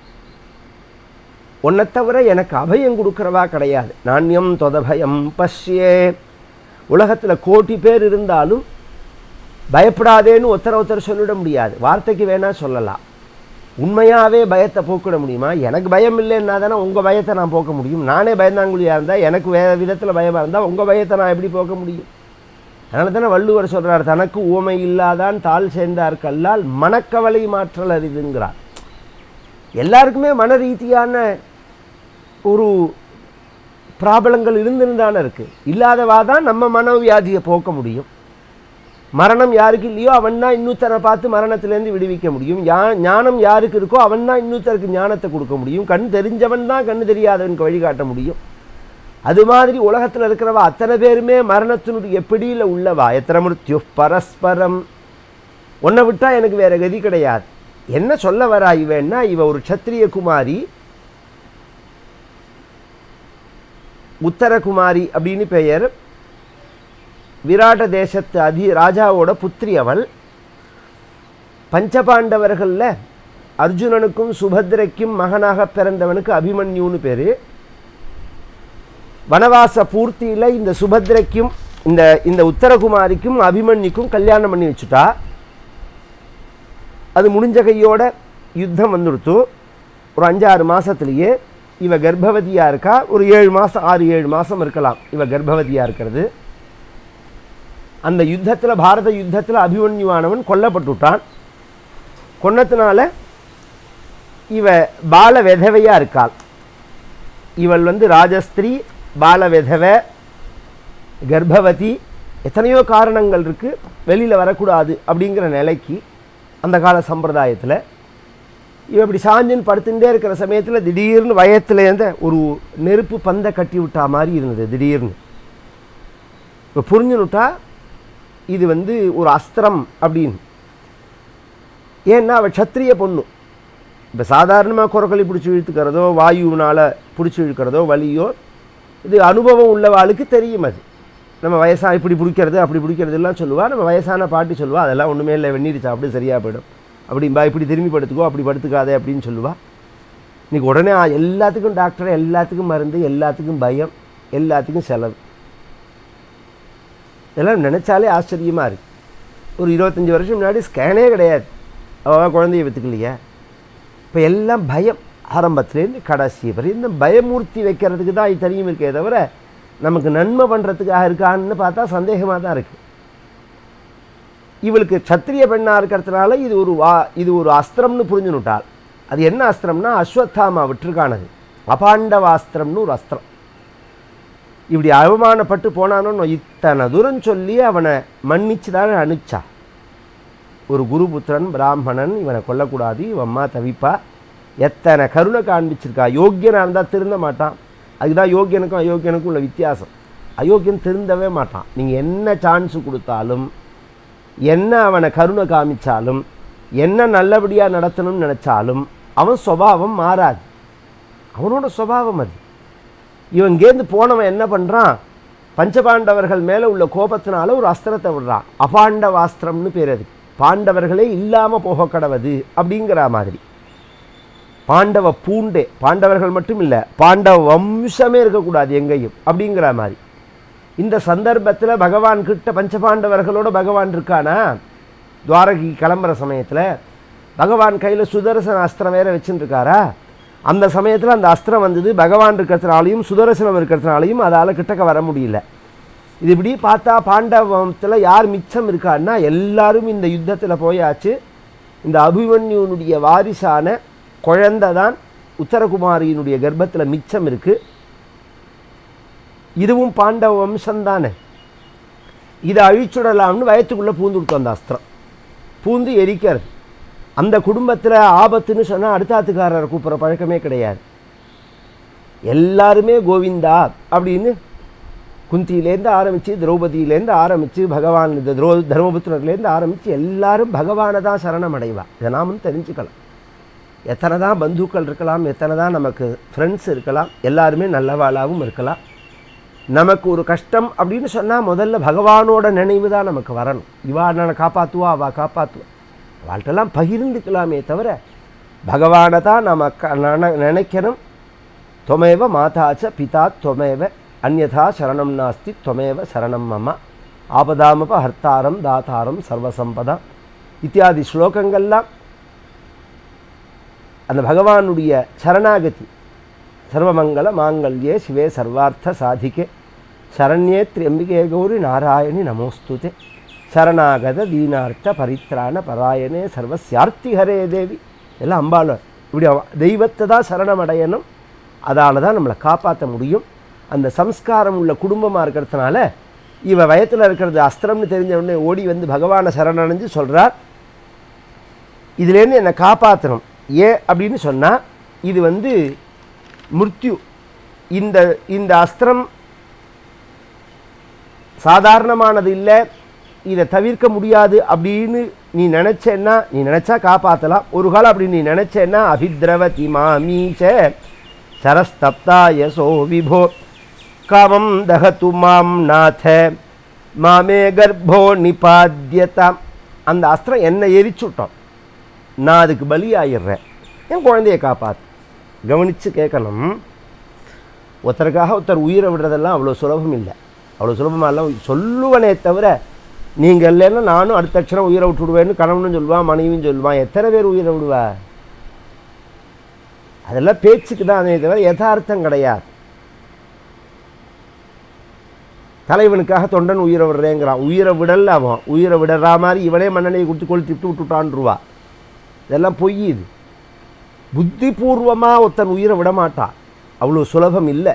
உன்னை தவிர எனக்கு அபயம் கொடுக்குறவா கிடையாது நாண்யம் தொதபயம் பஷ்யே உலகத்தில் கோடி பேர் இருந்தாலும் பயப்படாதேன்னு ஒருத்தர ஒருத்தர் சொல்லிட முடியாது வார்த்தைக்கு வேணா சொல்லலாம் உண்மையாகவே பயத்தை போக்கிட முடியுமா எனக்கு பயம் இல்லைன்னா தானே உங்கள் பயத்தை நான் போக்க முடியும் நானே பயந்தாங்குழியாக இருந்தால் எனக்கு வேறு விதத்தில் பயமாக இருந்தால் உங்கள் பயத்தை நான் எப்படி போக்க முடியும் அதனால தானே வள்ளுவர் சொல்கிறார் தனக்கு ஊமை இல்லாதான் தாள் சேர்ந்தார் கல்லால் மனக்கவலை மாற்றல் அரிதுங்கிறார் எல்லாருக்குமே மன ரீதியான ஒரு பிராபலங்கள் இருந்திருந்தானே இருக்குது இல்லாதவா தான் நம்ம மனவியாதியை போக்க முடியும் மரணம் யாருக்கு இல்லையோ அவன் தான் இன்னொருத்தரை பார்த்து மரணத்திலேருந்து விடுவிக்க முடியும் யா ஞானம் யாருக்கு இருக்கோ அவன் தான் இன்னொருத்தருக்கு ஞானத்தை கொடுக்க முடியும் கண் தெரிஞ்சவன் தான் கண் தெரியாதவனுக்கு வழிகாட்ட முடியும் அது மாதிரி உலகத்தில் இருக்கிறவா அத்தனை பேருமே மரணத்தினுடைய பிடியில் உள்ளவா எத்தனை மிருத்யு பரஸ்பரம் உன்னை விட்டால் எனக்கு வேற கதி கிடையாது என்ன சொல்ல வரா இவன்னா இவ ஒரு க்ஷத்திரிய குமாரி உத்தரகுமாரி அப்படின்னு பெயர் விராட தேசத்து அதி ராஜாவோட புத்திரி அவள் பஞ்சபாண்டவர்களில் அர்ஜுனனுக்கும் சுபத்ரைக்கும் மகனாக பிறந்தவனுக்கு அபிமன்யுன்னு பேர் வனவாச பூர்த்தியில் இந்த சுபத்ரைக்கும் இந்த இந்த உத்தரகுமாரிக்கும் அபிமன்யுக்கும் கல்யாணம் பண்ணி வச்சுட்டா அது முடிஞ்ச கையோட யுத்தம் வந்துடுத்து ஒரு அஞ்சாறு மாதத்துலேயே இவ கர்ப்பவதியாக இருக்கா ஒரு ஏழு மாதம் ஆறு ஏழு மாதம் இருக்கலாம் இவ கர்ப்பவதியாக இருக்கிறது அந்த யுத்தத்தில் பாரத யுத்தத்தில் அபிமன்யுவானவன் கொல்லப்பட்டுட்டான் கொன்னத்தினால இவ பால விதவையாக இருக்காள் இவள் வந்து ராஜஸ்திரீ பால விதவை கர்ப்பவதி எத்தனையோ காரணங்கள் இருக்குது வெளியில் வரக்கூடாது அப்படிங்கிற நிலைக்கு அந்த கால சம்பிரதாயத்தில் இவ இப்படி சாஞ்சின்னு படுத்துட்டே இருக்கிற சமயத்தில் திடீர்னு வயத்துலேருந்து ஒரு நெருப்பு பந்தை கட்டி விட்டா மாதிரி இருந்தது திடீர்னு இப்போ புரிஞ்சுனுட்டா இது வந்து ஒரு அஸ்திரம் அப்படின்னு ஏன்னா அவள் க்ஷத்திரிய பொண்ணு இப்போ சாதாரணமாக குரக்கொலி பிடிச்சி இழுத்துக்கிறதோ வாயுவினால் பிடிச்சி இழுக்கிறதோ வலியோ இது அனுபவம் உள்ளவாளுக்கு தெரியும் அது நம்ம வயசாக இப்படி பிடிக்கிறது அப்படி பிடிக்கிறது எல்லாம் சொல்லுவா நம்ம வயசான பாட்டி சொல்லுவா அதெல்லாம் ஒன்றுமே இல்லை வெந்நீர் சாப்பிட்டு சரியாக போயிடும் அப்படிம்பா இப்படி திரும்பி படுத்துக்கோ அப்படி படுத்துக்காதே அப்படின்னு சொல்லுவா இன்னைக்கு உடனே ஆ, எல்லாத்துக்கும் டாக்டர் எல்லாத்துக்கும் மருந்து எல்லாத்துக்கும் பயம் எல்லாத்துக்கும் செலவு இதெல்லாம் நினச்சாலே ஆச்சரியமாக இருக்கு ஒரு இருபத்தஞ்சி வருஷம் முன்னாடி ஸ்கேனே கிடையாது அவள் குழந்தைய விற்றுக்கலையா இப்போ எல்லாம் பயம் ஆரம்பத்துலேருந்து கடைசி வரை இந்த பயமூர்த்தி வைக்கிறதுக்கு தான் இது தெரியும் இருக்கே தவிர நமக்கு நன்மை பண்ணுறதுக்காக இருக்கான்னு பார்த்தா சந்தேகமாக தான் இருக்குது இவளுக்கு சத்திரிய பெண்ணாக இருக்கிறதுனால இது ஒரு வா இது ஒரு அஸ்திரம்னு புரிஞ்சுனுட்டாள் அது என்ன அஸ்திரம்னா அஸ்வத்தாமா விட்டுருக்கானது அபாண்டவாஸ்திரம்னு ஒரு அஸ்திரம் இப்படி அவமானப்பட்டு போனானோ இத்தனை தூரம் சொல்லி அவனை மன்னிச்சு தானே அனுப்பிச்சா ஒரு குருபுத்திரன் பிராமணன் இவனை கொல்லக்கூடாது இவன் அம்மா தவிப்பா எத்தனை கருணை காண்பிச்சிருக்கா யோக்கியனாக இருந்தால் திருந்த மாட்டான் அதுதான் யோக்கியனுக்கும் அயோக்கியனுக்கும் உள்ள வித்தியாசம் அயோக்கியன் திருந்தவே மாட்டான் நீங்கள் என்ன சான்ஸ் கொடுத்தாலும் என்ன அவனை கருணை காமிச்சாலும் என்ன நல்லபடியாக நடத்தணும்னு நினச்சாலும் அவன் சுபாவம் மாறாது அவனோட சுபாவம் அது இவன் இங்கேருந்து போனவன் என்ன பண்ணுறான் பஞ்சபாண்டவர்கள் மேலே உள்ள கோபத்தினால ஒரு அஸ்திரத்தை விடுறான் அபாண்டவாஸ்திரம்னு பேர் அது பாண்டவர்களே இல்லாமல் போக கடவது அப்படிங்கிற மாதிரி பாண்டவ பூண்டே பாண்டவர்கள் மட்டும் இல்லை பாண்டவ வம்சமே இருக்கக்கூடாது எங்கேயும் அப்படிங்கிற மாதிரி இந்த சந்தர்ப்பத்தில் பகவான் கிட்ட பஞ்சபாண்டவர்களோட பகவான் இருக்கானா துவாரகி கிளம்புற சமயத்தில் பகவான் கையில் சுதர்சன அஸ்திரம் வேற வச்சுட்டு இருக்காரா அந்த சமயத்தில் அந்த அஸ்திரம் வந்தது பகவான் இருக்கிறதுனாலையும் சுதர்சனம் இருக்கிறதுனாலையும் அதால் கிட்டக்க வர முடியல இது இப்படி பார்த்தா பாண்டவத்தில் யார் மிச்சம் இருக்கான்னா எல்லாரும் இந்த யுத்தத்தில் போயாச்சு இந்த அபிமன்யுனுடைய வாரிசான குழந்தை தான் உத்தரகுமாரியினுடைய கர்ப்பத்தில் மிச்சம் இருக்கு இதுவும் பாண்டவ வம்சம்தானே இதை அழிச்சுடலாம்னு வயத்துக்குள்ளே பூந்துடுத்து அந்த அஸ்திரம் பூந்து எரிக்கிறது அந்த குடும்பத்தில் ஆபத்துன்னு சொன்னால் அடுத்தாத்துக்காரரை கூப்பிட்ற பழக்கமே கிடையாது எல்லாருமே கோவிந்தா அப்படின்னு குந்தியிலேருந்து ஆரம்பித்து திரௌபதியிலேருந்து ஆரம்பித்து பகவான் இந்த திரௌ தர்மபுத்திரர்லேருந்து ஆரம்பித்து எல்லாரும் பகவானை தான் சரணம் அடைவா இதை நாமும் தெரிஞ்சுக்கலாம் எத்தனை தான் பந்துக்கள் இருக்கலாம் எத்தனை தான் நமக்கு ஃப்ரெண்ட்ஸ் இருக்கலாம் எல்லாருமே நல்லவாளாகவும் இருக்கலாம் நமக்கு ஒரு கஷ்டம் அப்படின்னு சொன்னால் முதல்ல பகவானோட நினைவு தான் நமக்கு வரணும் இவா நான் காப்பாற்றுவா அவள் காப்பாற்றுவா அவள்கிட்டலாம் பகிர்ந்துக்கலாமே தவிர பகவானை தான் நம்ம க நன- நினைக்கணும் त्वमेव माता च पिता त्वमेव अन्यथा शरणं नास्ति त्वमेव शरणं मम ஆபதாமப ஹர்த்தாரம் தாத்தாரம் சர்வசம்பதா இத்தியாதி ஸ்லோகங்கள்லாம் அந்த பகவானுடைய சரணாகதி சர்வமங்கல மாங்கல்யே சிவே சர்வார்த்த சாதிகே சரண்யே திரியம்பிகே கௌரி நாராயணி நமோஸ்துதே சரணாகத தீனார்த்த பரித்ராண பராயணே சர்வசியார்த்தி ஹரே தேவி எல்லாம் அம்பாள் இப்படி அவ- தெய்வத்தை தான் சரணம் அடையணும் அதால தான் நம்மளை காப்பாற்ற முடியும் அந்த சம்ஸ்காரம் உள்ள குடும்பமாக இருக்கிறதுனால இவ வயத்தில் இருக்கிறது அஸ்திரம்னு தெரிஞ்ச உடனே ஓடி வந்து பகவானை சரணடைஞ்சு சொல்கிறார் இதுலேருந்து என்னை காப்பாற்றணும் ஏன் அப்படின்னு சொன்னால் இது வந்து மிருத்யு இந்த இந்த அஸ்திரம் சாதாரணமானது இல்லை இதை தவிர்க்க முடியாது அப்படின்னு நீ நினச்சேன்னா நீ நினச்சா காப்பாற்றலாம் ஒரு காலம் அப்படி நீ நினச்சேன்னா அபித்ரவதி மாமீச்ச சரஸ்தப்தாய சோ விபோ காமம் தகத்து மாம் நாத மாமே கர்ப்போ நிபாத்தியதாம் அந்த அஸ்திரம் என்னை எரிச்சுட்டோம் நான் அதுக்கு பலியாயிடுறேன் என் குழந்தைய காப்பாற்று கவனித்து கேட்கணும் ஒருத்தருக்காக ஒருத்தர் உயிரை விடுறதெல்லாம் அவ்வளோ சுலபம் இல்லை அவ்வளோ சுலபமாலாம் சொல்லுவனே தவிர நீங்கள் இல்லைன்னா நானும் அடுத்த அக்ஷரம் உயிரை விட்டு விடுவேன்னு கணவனும் சொல்லுவான் மனைவியும் சொல்லுவான் எத்தனை பேர் உயிரை விடுவா அதெல்லாம் பேச்சுக்கு தான் அதே தவிர யதார்த்தம் கிடையாது தலைவனுக்காக தொண்டன் உயிரை விடுறேங்கிறான் உயிரை விடல அவன் உயிரை விடுறா மாதிரி இவனே மண்ணெண்ணெயை கொடுத்து கொளுத்திட்டு விட்டுட்டான்ருவா இதெல்லாம் பொய் இது புத்திபூர்வமாக ஒருத்தன் உயிரை விட மாட்டான் அவ்வளோ சுலபம் இல்லை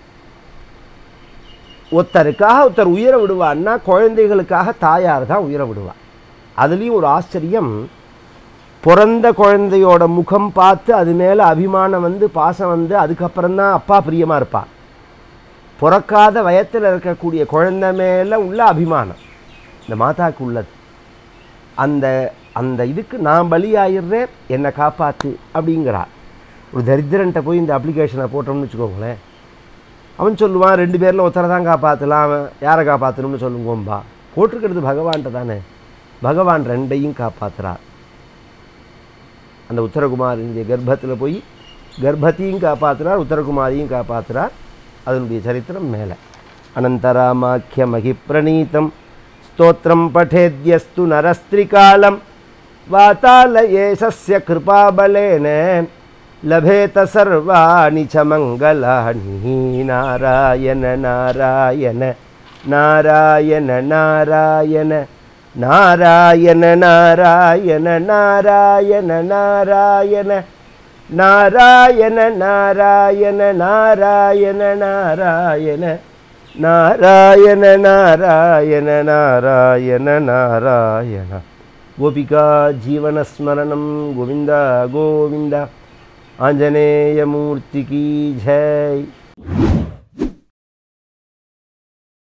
ஒருத்தருக்காக ஒருத்தர் உயிரை விடுவான்னா குழந்தைகளுக்காக தாயார் தான் உயிரை விடுவா அதுலேயும் ஒரு ஆச்சரியம் பிறந்த குழந்தையோட முகம் பார்த்து அது மேலே அபிமானம் வந்து பாசம் வந்து அதுக்கப்புறம் தான் அப்பா பிரியமாக இருப்பான் பிறக்காத வயத்தில் இருக்கக்கூடிய குழந்தை மேலே உள்ள அபிமானம் இந்த மாதாக்கு உள்ளது அந்த அந்த இதுக்கு நான் பலியாயிடுறேன் என்னை காப்பாற்று அப்படிங்கிறார் ஒரு தரித்திரன்ட்ட போய் இந்த அப்ளிகேஷனை போட்டோம்னு வச்சுக்கோங்களேன் அவன் சொல்லுவான் ரெண்டு பேரில் ஒருத்தரை தான் காப்பாற்றலாம் அவன் யாரை காப்பாற்றணும்னு சொல்லுங்கோம்பா போட்டிருக்கிறது பகவான்கிட்ட தானே பகவான் ரெண்டையும் காப்பாற்றுறார் அந்த உத்தரகுமாரினுடைய கர்ப்பத்தில் போய் கர்ப்பத்தையும் காப்பாற்றுறார் உத்தரகுமாரியும் காப்பாற்றுறார் அதனுடைய சரித்திரம் மேலே அனந்தராமாக்கிய மகிப்ரணீதம் ஸ்தோத்திரம் பठेद्यस्तु நரஸ்திரிகாலம் वातालयेशस्य कृपाबलेन लभेत सर्वाणि च मङ्गलानि नारायण नारायण नारायण नारायण नारायण नारायण नारायण नारायण नारायण नारायण नारायण नारायण नारायण नारायण नारायण नारायण गोपिका जीवनस्मरणं गोविन्द गोविन्द आञ्जनेयमूर्ति की जय